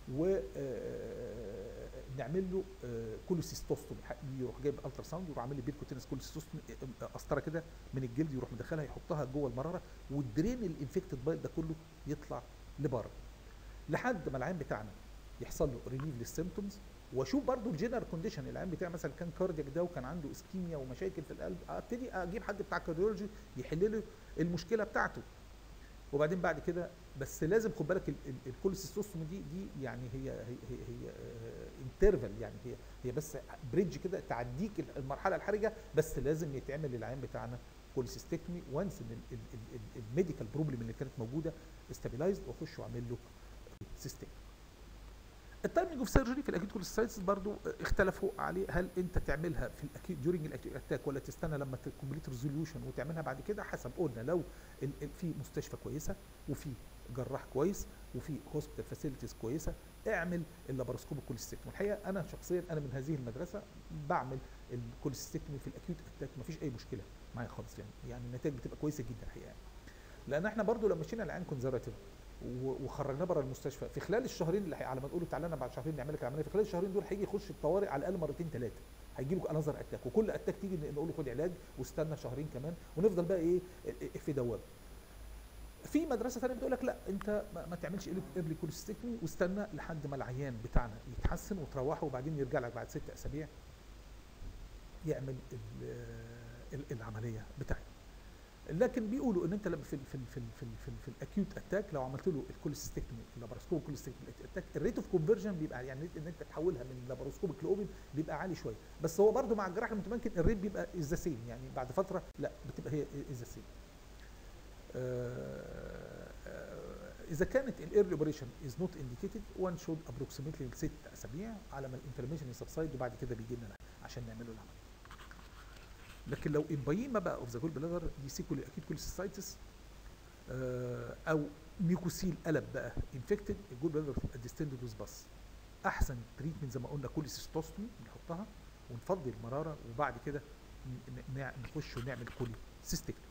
ونعمل له كولوسيستوستومي يروح جايب الترا ساوند يروح عامل لي بيركوتينس كولوسيستوستومي قسطره كده من الجلد يروح مدخلها يحطها جوه المراره والدرين الانفكتد بايت ده كله يطلع لبره لحد ما العين بتاعنا يحصل له ريليف للسيمتومز واشوف برضو الجنرال كونديشن العين بتاعي مثلا كان كاردياك ده وكان عنده اسكيميا ومشاكل في القلب ابتدي اجيب حد بتاع كارديولوجي يحل له المشكله بتاعته وبعدين بعد كده بس لازم خد بالك الكوليسيستوستومي دي دي يعني هي هي هي, هي انترفال يعني هي هي بس بريدج كده تعديك المرحله الحرجه بس لازم يتعمل للعين بتاعنا كوليسيستكتومي وانس ان الميديكال بروبلم اللي كانت موجوده استابيلايزد واخش واعمل له سيستم التايمنج اوف سيرجري في الاكيوت كوليستايتس برضو اختلفوا عليه هل انت تعملها في الاكيوت ديورنج الاكيوت اتاك ولا تستنى لما تكمبليت ريزوليوشن وتعملها بعد كده حسب قلنا لو ال- ال- في مستشفى كويسه وفي جراح كويس وفي هوسبيتال فاسيلتيز كويسه اعمل اللاباروسكوب الكوليستيكتومي الحقيقه انا شخصيا انا من هذه المدرسه بعمل الكوليستيكتومي في الاكيوت اتاك مفيش اي مشكله معايا خالص يعني يعني النتائج بتبقى كويسه جدا الحقيقه لان احنا برضو لما مشينا العين كونزرفاتيف وخرجناه بره المستشفى في خلال الشهرين اللي هي- على ما تقولوا تعالى لنا بعد شهرين نعمل لك العمليه في خلال الشهرين دول هيجي يخش الطوارئ على الاقل مرتين ثلاثه هيجي له انذر اتاك وكل اتاك تيجي نقول له خد علاج واستنى شهرين كمان ونفضل بقى ايه في دوامه في مدرسه ثانيه بتقول لك لا انت ما, ما تعملش ايرلي كوليستيكتومي واستنى لحد ما العيان بتاعنا يتحسن وتروحه وبعدين يرجع لك بعد ست اسابيع يعمل ال- ال- العمليه بتاعته لكن بيقولوا ان انت لما في ال في ال في ال في, ال في, ال في الاكيوت اتاك لو عملت له الكوليستيكتومي اللاباروسكوب كوليستيكتومي اتاك الريت اوف كونفرجن بيبقى يعني ان انت تحولها من لاباروسكوبيك لاوبن بيبقى عالي شويه بس هو برده مع الجراحه المتمكن الريت بيبقى از ذا سيم يعني بعد فتره لا بتبقى هي از ذا سيم اذا كانت الايرلي اوبريشن از نوت انديكيتد وان شود ابروكسيمتلي ست اسابيع على ما الانفلاميشن يسبسايد وبعد كده بيجي لنا عشان نعمل له العمليه لكن لو امبايما بقى اوف ذا جول بلادر دي سيكولي اكيد كوليسيستايتس او ميوكوسيل قلب بقى انفكتد الجول بلادر بتبقى ديستندد ويز باس احسن تريتمنت زي ما قلنا كوليسيستوستومي بنحطها ونفضي المراره وبعد كده ن- ن- نخش ونعمل كولي سيستكتومي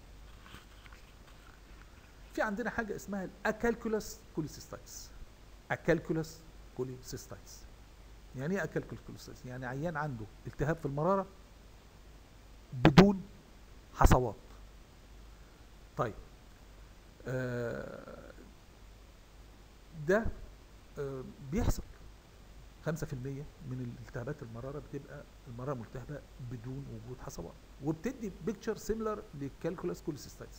في عندنا حاجه اسمها الاكالكولاس كوليسيستايتس اكالكولاس كوليسيستايتس يعني ايه اكالكولاس كوليسيستايتس يعني عيان عنده التهاب في المراره بدون حصوات طيب آه ده آه بيحصل 5% من التهابات المراره بتبقى المراره ملتهبه بدون وجود حصوات وبتدي بيكتشر سيميلر للكالكولاس كوليسيستايتس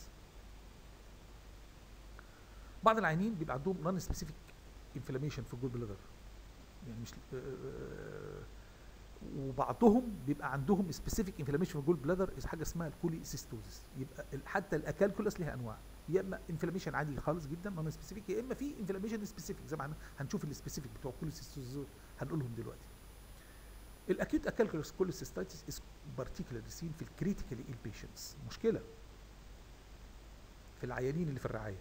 بعض العيانين بيبقى عندهم نون سبيسيفيك انفلاميشن في الجول بلادر يعني مش آه، آه، وبعضهم بيبقى عندهم سبيسيفيك انفلاميشن في الجول بلادر حاجه اسمها الكوليسيستوزيس يبقى ال- حتى الاكالكولاس ليها انواع يا اما انفلاميشن عادي خالص جدا نون سبيسيفيك يا اما في انفلاميشن سبيسيفيك زي ما هن- هنشوف السبيسيفيك بتوع الكوليسيستوزيس هنقولهم دلوقتي الاكيوت اكالكولاس كوليسيستايتس از بارتيكولارلي سين في الكريتيكالي ايل بيشنتس مشكله في العيانين اللي في الرعايه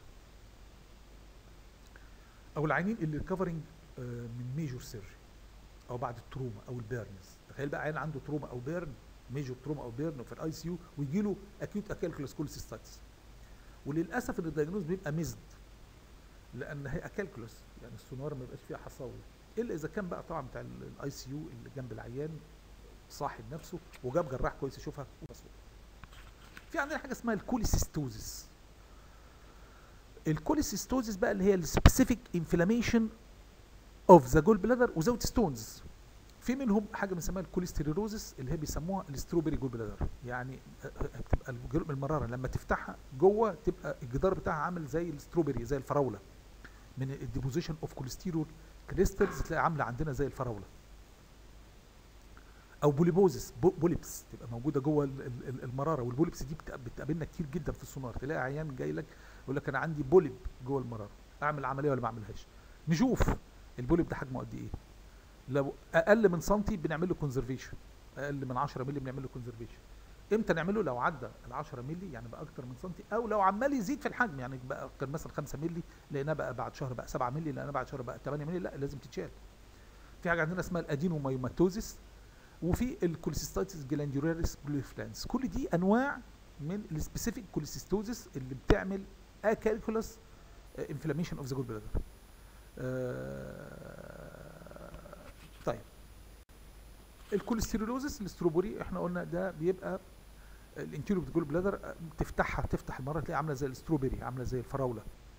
او العيانين اللي ريكفرنج من ميجور سيرجري او بعد التروما او البيرنز تخيل بقى عيان عنده تروما او بيرن ميجور تروما او بيرن في الاي سي يو ويجي له اكيوت اكالكولاس كوليسيستايتس وللاسف ان الدايجنوز بيبقى ميزد لان هي اكالكولاس يعني السونار ما بيبقاش فيها حصاوي الا اذا كان بقى طبعا بتاع الاي سي يو اللي جنب العيان صاحب نفسه وجاب جراح كويس يشوفها وبصوت. في عندنا حاجه اسمها الكوليسيستوزيس الكوليسيستوزيس بقى اللي هي السبيسيفيك انفلاميشن اوف ذا جول بلادر وزاوت ستونز في منهم حاجه بنسميها الكوليستيريروزس اللي هي بيسموها الاستروبري جول بلادر يعني بتبقى الجرم المراره لما تفتحها جوه تبقى الجدار بتاعها عامل زي الاستروبري زي الفراوله من الديبوزيشن اوف كوليسترول كريستلز تلاقي عامله عندنا زي الفراوله او بوليبوزس بو- بوليبس تبقى موجوده جوه ال- ال- ال- المراره والبوليبس دي بتق- بتقابلنا كتير جدا في السونار تلاقي عيان جاي لك يقول لك انا عندي بوليب جوه المراره اعمل عمليه ولا ما اعملهاش نشوف البوليب ده حجمه قد ايه لو اقل من سنتي بنعمل له كونزرفيشن اقل من 10 مللي بنعمل له كونزرفيشن امتى نعمله لو عدى ال 10 مللي يعني بقى اكتر من سنتي او لو عمال يزيد في الحجم يعني بقى كان مثلا 5 مللي لقيناه بقى بعد شهر بقى 7 مللي لقيناه بعد شهر بقى 8 مللي لا لازم تتشال في حاجه عندنا اسمها الادينومايوماتوزيس وفي الكوليسيستايتس جلانديولاريس بليفلانس كل دي انواع من السبيسيفيك كوليسيستوزيس اللي بتعمل اكالكولس انفلاميشن اوف ذا جول بلادر طيب الكوليسترولوزيس الاستروبوري احنا قلنا ده بيبقى الانتيريور جول بلادر تفتحها تفتح المره تلاقيها عامله زي الاستروبري عامله زي الفراوله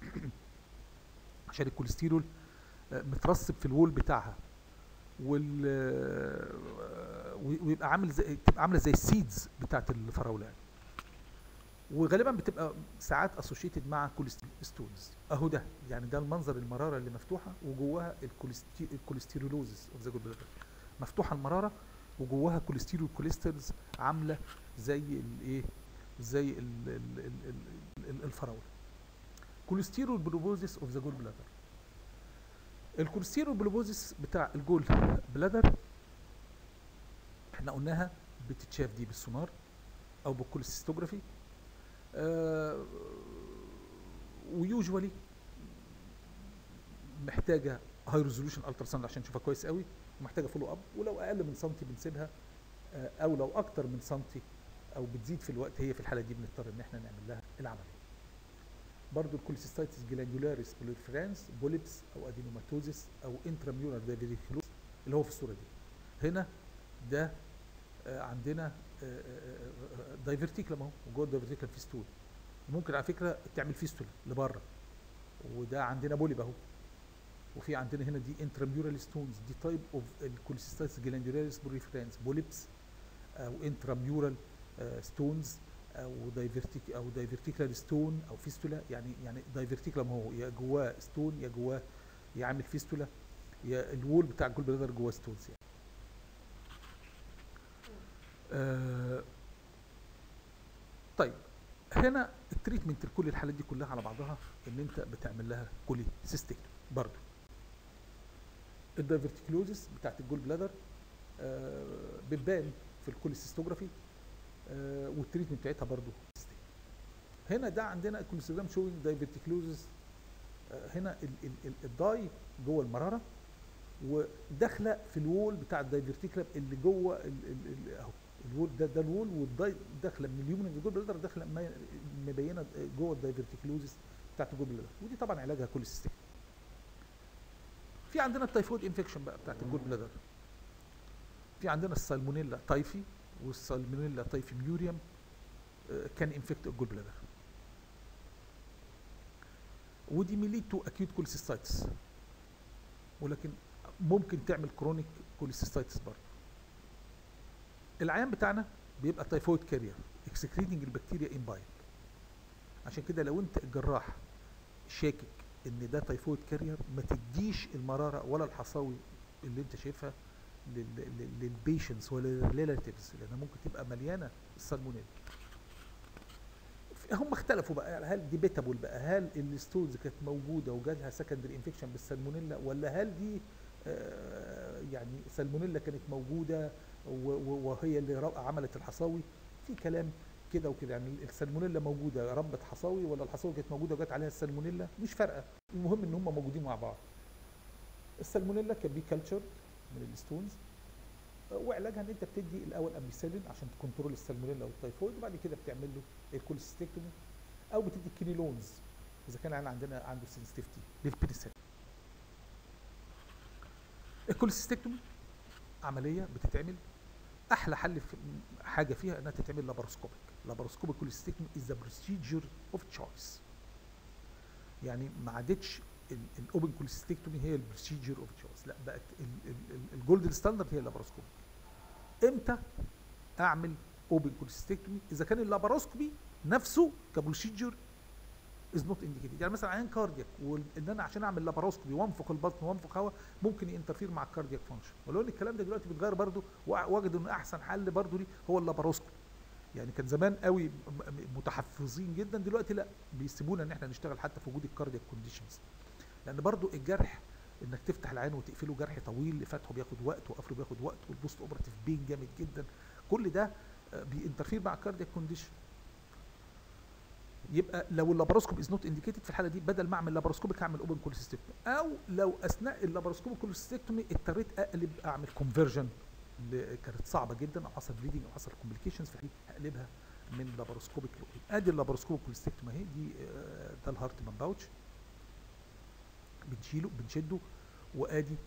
عشان الكوليسترول آه، مترسب في الوول بتاعها وال آه، وي- ويبقى عامل زي تبقى عامله زي السيدز بتاعت الفراوله يعني. وغالبا بتبقى ساعات اسوشيتد مع كوليسترولز اهو ده يعني ده المنظر المراره اللي مفتوحه وجواها الكوليستي- الكوليسترولوزيس اوف ذا جول بلادر مفتوحه المراره وجواها كوليسترول كوليسترز عامله زي الايه زي ال- ال- ال- ال- ال- الفراوله كوليسترول بلوبوزيس اوف ذا جول بلادر الكوليسترول بلوبوزيس بتاع الجول بلادر احنا قلناها بتتشاف دي بالسونار او بالكوليستوجرافي آه ويوجوالي محتاجه هاي ريزولوشن الترا ساوند عشان نشوفها كويس قوي ومحتاجه فولو اب ولو اقل من سنتي بنسيبها آه، او لو اكتر من سنتي او بتزيد في الوقت هي في الحاله دي بنضطر ان احنا نعمل لها العمليه برضو الكوليسيستايتس جلاندولاريس بوليفرانس بوليبس او ادينوماتوزيس او انتراميولار دايفيريكلوز اللي هو في الصوره دي هنا ده آه، عندنا دايفرتيكلم اهو وجوه الدايفرتيكلم في ستول ممكن على فكره تعمل فيستولا لبره وده عندنا بوليب اهو وفي عندنا هنا دي انتراميورال ستونز دي تايب اوف الكوليسيستايتس جلاندولاريس بوليفرانس بوليبس او انتراميورال ستونز او دايفرتيك او دايفرتيكلال ستون او فيستولا يعني يعني دايفرتيكلم هو يا جواه ستون يا جواه يعمل فيستولا يا الوول بتاع الجول بلادر جواه ستونز يعني. آه طيب هنا التريتمنت لكل الحالات دي كلها على بعضها ان انت بتعمل لها كولي سيستيك برضه الدايفرتيكلوزيس بتاعت الجول بلادر آه بتبان في الكوليسيستوجرافي آه والتريتمنت بتاعتها برضه سيستيك. هنا ده عندنا الكوليستوجرام شوينج دايفرتيكلوزيس آه هنا ال ال ال الداي جوه المراره وداخله في الوول بتاع الدايفرتيكلم اللي جوه ال ال ال اهو الوول ده ده الوول والداي داخله من اليومن الجول بلادر داخله ما- مبينه جوه الدايفرتيكلوزيس بتاعت الجول بلادر ودي طبعا علاجها كوليسيستيك في عندنا التايفويد انفكشن بقى بتاعت الجول بلادر في عندنا السالمونيلا تايفي والسالمونيلا تايفي ميوريوم كان انفكت الجول بلادر ودي ميليد تو اكيوت كوليسيستايتس ولكن ممكن تعمل كرونيك كوليسيستايتس برضه العيان بتاعنا بيبقى تايفويد كارير اكسكريتنج البكتيريا ان بايل عشان كده لو انت الجراح شاكك ان ده تايفويد كارير ما تديش المراره ولا الحصاوي اللي انت شايفها للبيشنتس ولا للريلاتيفز لانها ممكن تبقى مليانه السالمونيلا هم اختلفوا بقى هل دي بيتابول بقى هل الستونز كانت موجوده وجالها سكندري انفكشن بالسالمونيلا ولا هل دي آه يعني سالمونيلا كانت موجوده و- و- وهي اللي ر- عملت الحصاوي في كلام كده وكده يعني السالمونيلا موجوده ربت حصاوي ولا الحصاوي كانت موجوده وجات عليها السالمونيلا مش فارقه المهم ان هم موجودين مع بعض السالمونيلا كان بي كلتشر من الستونز وعلاجها ان انت بتدي الاول اميسيلين عشان تكنترول السالمونيلا والتيفويد وبعد كده بتعمل له الكوليستيكتومي او بتدي كينيلونز اذا كان العيان عندنا عنده سنسيتيفيتي للبينيسيلين الكوليستيكتومي عمليه بتتعمل احلى حل في حاجه فيها انها تتعمل لاباروسكوبيك لاباروسكوبيك كوليستيكتومي از ذا بروسيجر اوف تشويس يعني ما عادتش الاوبن كوليستيكتومي هي البروسيجر اوف تشويس لا بقت الجولد ستاندرد هي اللاباروسكوبي امتى اعمل اوبن كوليستيكتومي اذا كان اللاباروسكوبي نفسه كبروسيجر از نوت انديكيتد يعني مثلا عيان كاردياك وان انا عشان اعمل لاباروسكوبي وانفخ البطن وانفخ هواء ممكن ينترفير مع الكاردياك فانكشن ولو ان الكلام ده دلوقتي بيتغير برضه وجدوا ان احسن حل برضه ليه هو اللاباروسكوبي يعني كان زمان قوي متحفظين جدا دلوقتي لا بيسيبونا ان احنا نشتغل حتى في وجود الكاردياك كونديشنز لان برضو الجرح انك تفتح العين وتقفله جرح طويل فتحه بياخد وقت وقفله بياخد وقت والبوست اوبراتيف بين جامد جدا كل ده بينترفير مع الكاردياك كونديشن يبقى لو اللاباروسكوب از نوت انديكيتد في الحاله دي بدل ما اعمل لاباروسكوبيك هعمل اوبن كوليسيستكتومي او لو اثناء اللاباروسكوبيك كوليسيستكتومي اضطريت اقلب اعمل كونفرجن كانت صعبه جدا او حصل بليدنج او حصل كومبليكيشنز في هقلبها من لاباروسكوبيك ادي اللاباروسكوبيك كوليستكتومي اهي دي ده الهارتمان باوتش بنشيله بنشده وادي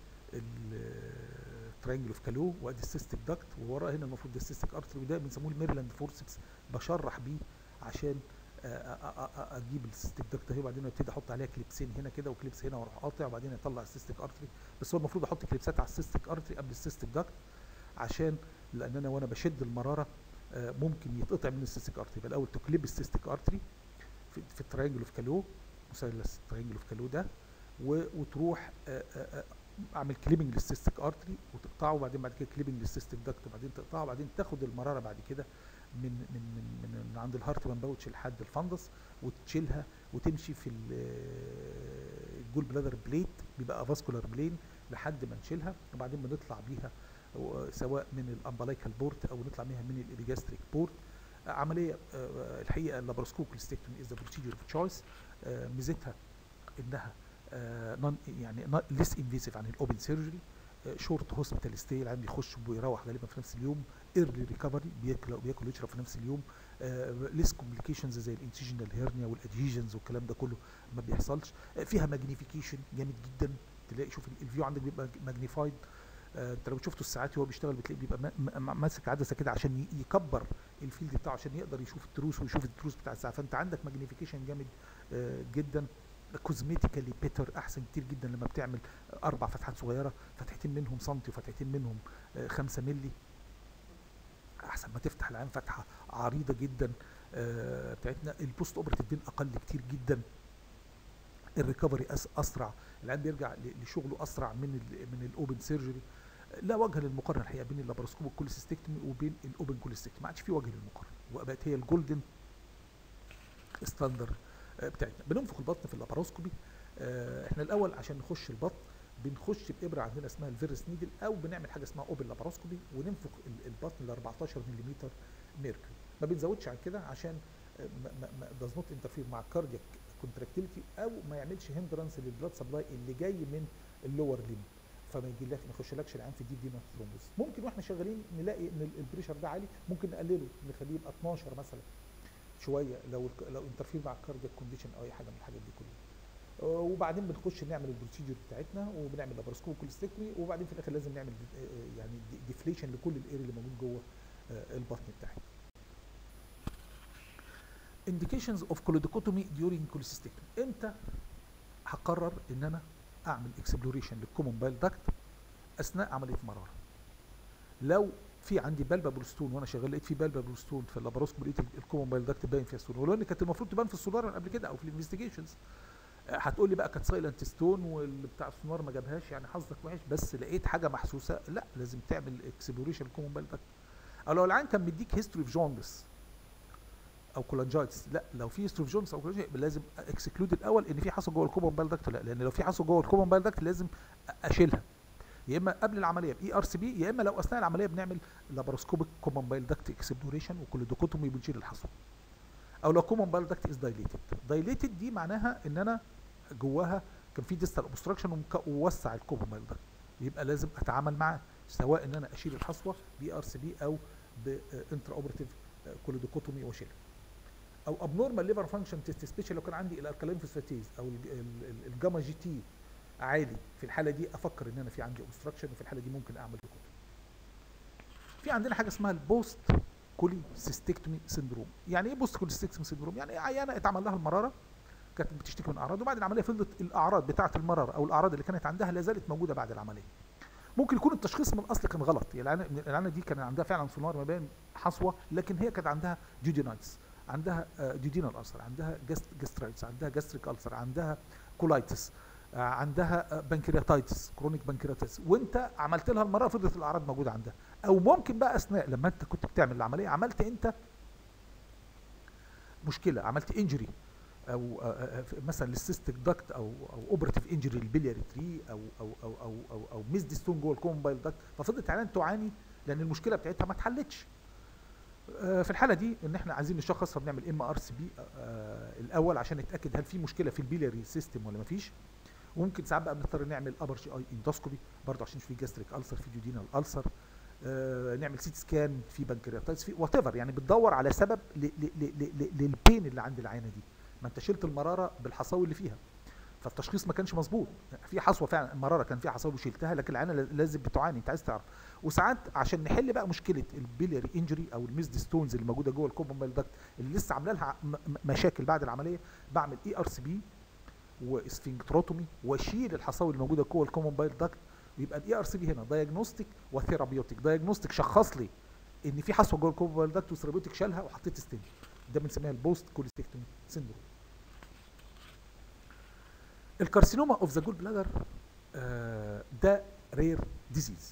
الترينجل اوف كالو وادي السيستيك داكت ووراه هنا المفروض ده السيستيك ارتري وده بنسموه الميرلاند فورسبس بشرح بيه عشان اجيب السيستيك داكت اهي وبعدين ابتدي احط عليها كليبسين هنا كده وكليبس هنا واروح قاطع وبعدين اطلع السيستيك ارتري بس هو المفروض احط كليبسات على السيستيك ارتري قبل السيستيك داكت عشان لان انا وانا بشد المراره ممكن يتقطع من السيستيك ارتري يبقى الاول تكليب السيستيك ارتري في, في الترينجل اوف كالو مثلث الترينجل اوف كالو ده وتروح اعمل كليبنج للسيستيك ارتري وتقطعه وبعدين بعد كده كليبنج للسيستيك داكت وبعدين تقطعه وبعدين تاخد المراره بعد كده من من من من, من عند الهارتمان باوتش لحد الفندس وتشيلها وتمشي في الجول بلادر بليت بيبقى فاسكولار بلين لحد ما نشيلها وبعدين بنطلع بيها سواء من الامبلايكال بورت او نطلع بيها من الابيجاستريك بورت عمليه الحقيقه اللابروسكوب كوليستكتومي از ذا بروسيجر اوف تشويس ميزتها انها نون يعني ليس انفيسيف عن الاوبن سيرجري شورت هوسبيتال ستي العيان بيخش ويروح غالبا في نفس اليوم ايرلي ريكفري بياكل وبياكل ويشرب في نفس اليوم ليس كومبليكيشنز زي الانسيجنال هيرنيا والادهيجنز والكلام ده كله ما بيحصلش فيها ماجنيفيكيشن جامد جدا تلاقي شوف الفيو عندك بيبقى ماجنيفايد انت لو شفته الساعات وهو بيشتغل بتلاقيه بيبقى ماسك عدسه كده عشان يكبر الفيلد بتاعه عشان يقدر يشوف التروس ويشوف التروس بتاع الساعه فانت عندك ماجنيفيكيشن جامد جدا كوزميتيكالي بيتر احسن كتير جدا لما بتعمل اربع فتحات صغيره فتحتين منهم سنتي وفتحتين منهم 5 مللي احسن ما تفتح العين فتحه عريضه جدا بتاعتنا البوست اوبراتيف بين اقل كتير جدا الريكفري اسرع العيان بيرجع لشغله اسرع من ال من الاوبن سيرجري لا وجه للمقارنه الحقيقه بين اللابروسكوب الكوليسيستكتومي وبين الاوبن كوليسيستكتومي ما عادش في وجه للمقارنه وبقت هي الجولدن ستاندر بتاعتنا بننفخ البطن في اللاباروسكوبي احنا الاول عشان نخش البطن بنخش بابره عندنا اسمها الفيرس نيدل او بنعمل حاجه اسمها اوبن لاباروسكوبي وننفخ البطن ل 14 ملم ميركوري ما بنزودش عن كده عشان ما داز نوت انترفير مع الكاردياك كونتراكتيليتي او ما يعملش هندرنس للبلاد سبلاي اللي جاي من اللور ليم فما يجيلكش ما يخشلكش العين في الديب فينا ثرومبوز ممكن واحنا شغالين نلاقي ان البريشر ده عالي ممكن نقلله نخليه يبقى 12 مثلا شويه لو لو انترفير مع الكاردياك كونديشن او اي حاجه من الحاجات دي كلها وبعدين بنخش نعمل البروسيجر بتاعتنا وبنعمل لابروسكوب كوليستكتومي وبعدين في الاخر لازم نعمل يعني ديفليشن لكل الاير اللي موجود جوه البطن بتاعتنا indications of choledochotomy during cholecystectomy امتى هقرر ان انا اعمل اكسبلوريشن للكومون بايل داكت اثناء عمليه مراره لو في عندي بالبا ستون وانا شغال لقيت في بالبا ستون في اللاباروسكوب لقيت الكومون بايل داكت باين فيها ستون ولو ان كانت المفروض تبان في السولار قبل كده او في الانفستيجيشنز هتقول لي بقى كانت سايلنت ستون والبتاع السونار ما جابهاش يعني حظك وحش بس لقيت حاجه محسوسه لا لازم تعمل اكسبلوريشن للكومون بايل داكت او لو العين كان مديك هيستوري اوف جوندس او كولانجايتس لا لو في هيستوري اوف جوندس او كولانجايتس لازم اكسكلود الاول ان في حصل جوه الكومون بايل داكت لا لان لو في حصل جوه الكومون بايل داكت لازم اشيلها يا اما قبل العمليه باي ار سي بي يا اما لو اثناء العمليه بنعمل لاباروسكوبيك كومون بايل داكت اكسبلوريشن وكولودوكوتومي بنشيل الحصوه او لو كومون بايل داكت از دايليتد دايليتد دي معناها ان انا جواها كان في ديستال اوبستراكشن ووسع الكومون بايل داكت يبقى لازم اتعامل معاه سواء ان انا اشيل الحصوه بي ار سي بي او بانترا اوبرتيف كولودوكوتومي واشيلها او ابنورمال ليفر فانكشن تيست سبيشال لو كان عندي الالكالين فوسفاتيز او الجاما جي تي عالي في الحاله دي افكر ان انا في عندي اوبستراكشن وفي الحاله دي ممكن اعمل ديكوتومي في عندنا حاجه اسمها البوست كولي سيستكتومي سيندروم يعني ايه بوست كولي سيستكتومي سيندروم يعني ايه عيانه اتعمل لها المراره كانت بتشتكي من اعراض وبعد العمليه فضلت الاعراض بتاعه المراره او الاعراض اللي كانت عندها لا زالت موجوده بعد العمليه ممكن يكون التشخيص من الاصل كان غلط يعني العيانه دي كان عندها فعلا سونار ما بين حصوه لكن هي كانت عندها جودينايتس عندها ديودينال ألسر عندها جاسترايتس عندها جاستريك ألسر عندها كولايتس عندها بنكرياتايتس كرونيك بنكرياتايتس وانت عملت لها المره فضلت الاعراض موجوده عندها او ممكن بقى اثناء لما انت كنت بتعمل العمليه عملت انت مشكله عملت انجري او مثلا للسيستيك داكت او او اوبراتيف انجري للبلياري تري او او او او او, أو ميزد ستون جوه الكومبايل داكت ففضلت العيان تعاني لان المشكله بتاعتها ما اتحلتش في الحاله دي ان احنا عايزين نشخص فبنعمل ام ار سي بي الاول عشان نتاكد هل في مشكله في البيلاري سيستم ولا ما فيش وممكن ساعات بقى بنضطر نعمل ابر جي اي اندوسكوبي برضه عشان في جاستريك السر في ديودينال السر آه نعمل سيت سكان في بنكرياتايتس في وات ايفر يعني بتدور على سبب للبين اللي عند العينه دي ما انت شلت المراره بالحصاوي اللي فيها فالتشخيص ما كانش مظبوط في حصوه فعلا المراره كان فيها حصاوي وشلتها لكن العينه لازم بتعاني انت عايز تعرف وساعات عشان نحل بقى مشكله البيلياري انجري او الميزد ستونز اللي موجوده جوه الكومبايل داكت اللي لسه عامله لها مشاكل بعد العمليه بعمل اي ار سي بي واسفنكتروتومي واشيل الحصاوي اللي موجوده جوه الكومبايل داكت ويبقى الاي ار سي بي هنا دايجنوستيك وثيرابيوتيك دايجنوستيك شخص لي ان في حصوه جوه الكومبايل داكت وثيرابيوتيك شالها وحطيت ستين ده بنسميها البوست كوليستكتومي سيندروم الكارسينوما اوف ذا جول بلادر ده رير ديزيز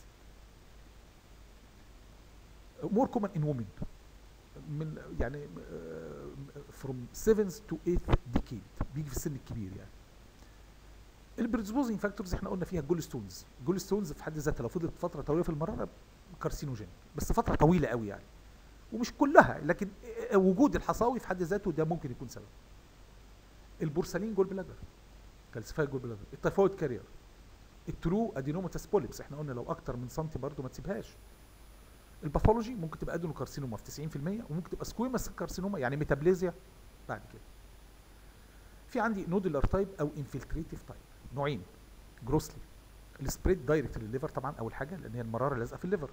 مور كومن ان وومن من يعني فروم 7 تو 8 ديكيد بيجي في السن الكبير يعني البريدسبوزنج فاكتورز احنا قلنا فيها الجول ستونز الجول ستونز في حد ذاتها لو فضلت فتره طويله في المراره كارسينوجين بس فتره طويله قوي يعني ومش كلها لكن وجود الحصاوي في حد ذاته ده ممكن يكون سبب البورسلين جول بلادر كالسيفاي جول بلادر التيفويد كارير الترو ادينوماتاس بوليبس احنا قلنا لو اكتر من سنتي برضه ما تسيبهاش الباثولوجي ممكن تبقى ادينوكارسينوما في 90% وممكن تبقى سكويمس كارسينوما يعني ميتابليزيا بعد كده في عندي نودولار تايب او انفلتريتيف تايب نوعين جروسلي السبريد دايركت للليفر طبعا اول حاجه لان هي المراره لازقه في الليفر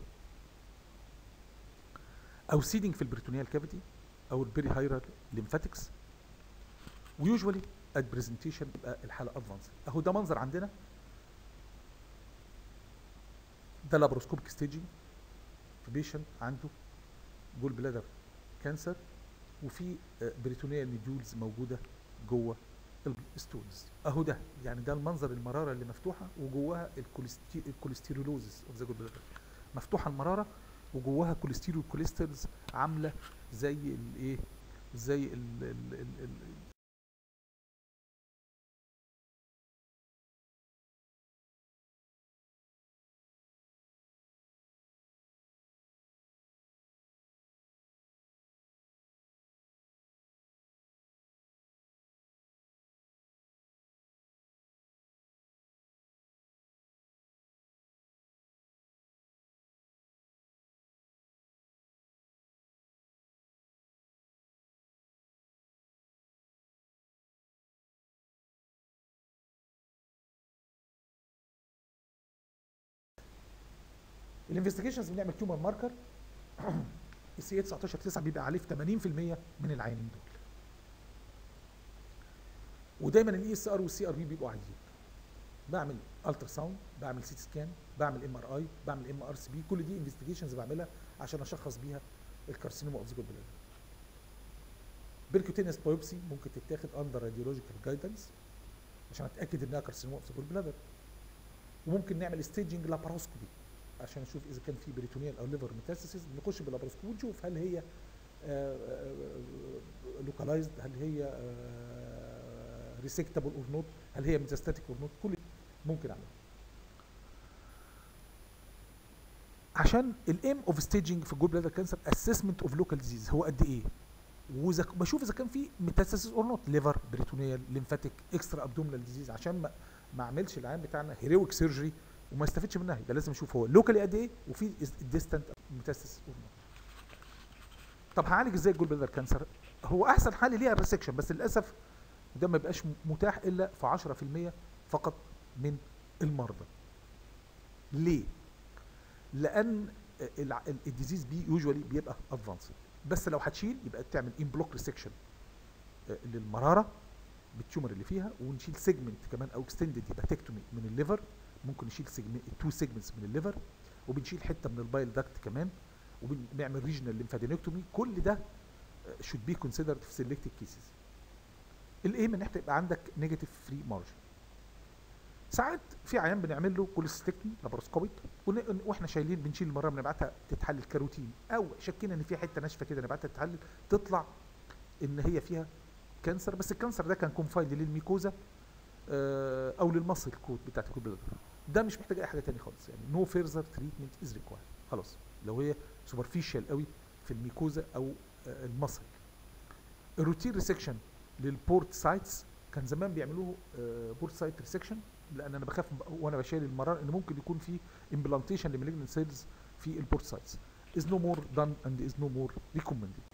او سيدنج في البريتونيال كافيتي او البيري هايرال ليمفاتكس ويوجوالي ات برزنتيشن يبقى الحاله ادفانس اهو ده منظر عندنا ده لابروسكوبيك ستيجنج في بيشنت عنده جول بلادر كانسر وفي بريتونيال نيدولز موجوده جوه الستونز اهو ده يعني ده المنظر المراره اللي مفتوحه وجواها الكوليستيرولوزس اوف ذا جول بلادر مفتوحه المراره وجواها كوليستيرول كوليسترز عامله زي الايه زي ال ال ال ال الانفستيجيشنز بنعمل تيومر ماركر السي 19 9 بيبقى عليه في 80% من العيانين دول ودايما الاي اس ار والسي ار بي بيبقوا عاليين بعمل الترا ساوند بعمل سيتي سكان بعمل ام ار اي بعمل ام ار سي بي كل دي انفستيجيشنز بعملها عشان اشخص بيها الكارسينوما اوف ذا جول بلادر بيركوتينيس بايوبسي ممكن تتاخد اندر راديولوجيكال جايدنس عشان اتاكد انها كارسينوما اوف ذا جول بلادر وممكن نعمل ستيجنج لاباروسكوبي عشان نشوف اذا كان في بريتونيال او ليفر ميتاسيسز نخش باللابروسكوب ونشوف هل هي لوكالايزد هل هي ريسكتابل اور نوت هل هي ميتاستاتيك اور نوت كل ممكن اعملها عشان الايم اوف ستيجنج في الجول بلادر كانسر اسسمنت اوف لوكال ديزيز هو قد ايه وإذا بشوف اذا كان في ميتاسيسز اور نوت ليفر بريتونيال ليمفاتيك اكسترا ابدومينال ديزيز عشان ما ما اعملش العيان بتاعنا هيرويك سيرجري وما يستفدش منها يبقى لازم اشوف هو لوكالي قد ايه وفي ديستنت ميتاسيس طب هعالج ازاي الجول بلادر كانسر هو احسن حل ليها الريسكشن بس للاسف ده ما بيبقاش متاح الا في 10% فقط من المرضى ليه لان الديزيز بي يوجوالي بيبقى ادفانسد بس لو هتشيل يبقى تعمل ان بلوك ريسكشن للمراره بالتيومر اللي فيها ونشيل سيجمنت كمان او اكستندد هيباتكتومي من الليفر ممكن نشيل سيجمنت تو سيجمنتس من الليفر وبنشيل حته من البايل داكت كمان وبنعمل ريجنال ليمفادينكتومي كل ده should be considered في selected cases الايم ان انت يبقى عندك نيجاتيف فري مارجن ساعات في عيان بنعمل له كوليستكتومي لاباروسكوبيك ون- واحنا شايلين بنشيل المره بنبعتها تتحلل كاروتين او شكينا ان في حته ناشفه كده نبعتها تتحلل تطلع ان هي فيها كانسر بس الكانسر ده كان كونفايند للميكوزا آه، او للمصل كود بتاعت الكود بلادر ده مش محتاج اي حاجه تاني خالص يعني نو فيرذر تريتمنت از ريكوايرد خلاص لو هي سوبرفيشال قوي في الميكوزا او آه، المصل الروتين ريسكشن للبورت سايتس كان زمان بيعملوه بورت سايت ريسكشن لان انا بخاف وانا بشيل المرار ان ممكن يكون في امبلانتيشن لمالجنت سيلز في البورت سايتس is no more done and is no more recommended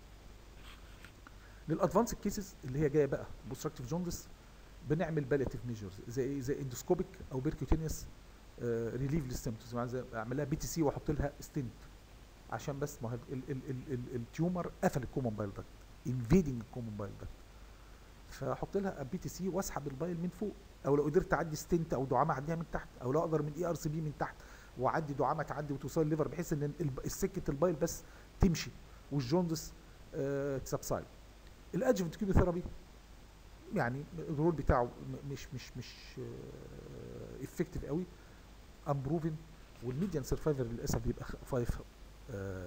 للادفانس كيسز اللي هي جايه بقى بوستراكتيف جوندس بنعمل باليتيف ميجرز زي زي اندوسكوبيك او بيركوتينيوس ريليف للسيمتومز اعمل لها بي تي سي واحط لها ستنت عشان بس ما هو ال- ال- ال- ال- التيومر قفل الكومن بايل داكت انفيدنج الكومن بايل داكت فاحط لها بي تي سي واسحب البايل من فوق او لو قدرت اعدي ستنت او دعامه اعديها من تحت او لو اقدر من اي ار سي بي من تحت واعدي دعامه تعدي وتوصل الليفر بحيث ان الب- السكه البايل بس تمشي والجوندس آه تسبسايد الادجفنت كيموثيرابي يعني الرول بتاعه م- مش مش مش افكتيف قوي امبروفن والميديان سرفايفر للاسف بيبقى 5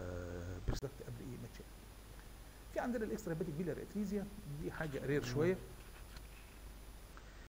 بيرسنت قبل ايه ما تشيل في عندنا الاكسترا هيباتيك بيلر اتريزيا دي حاجه رير شويه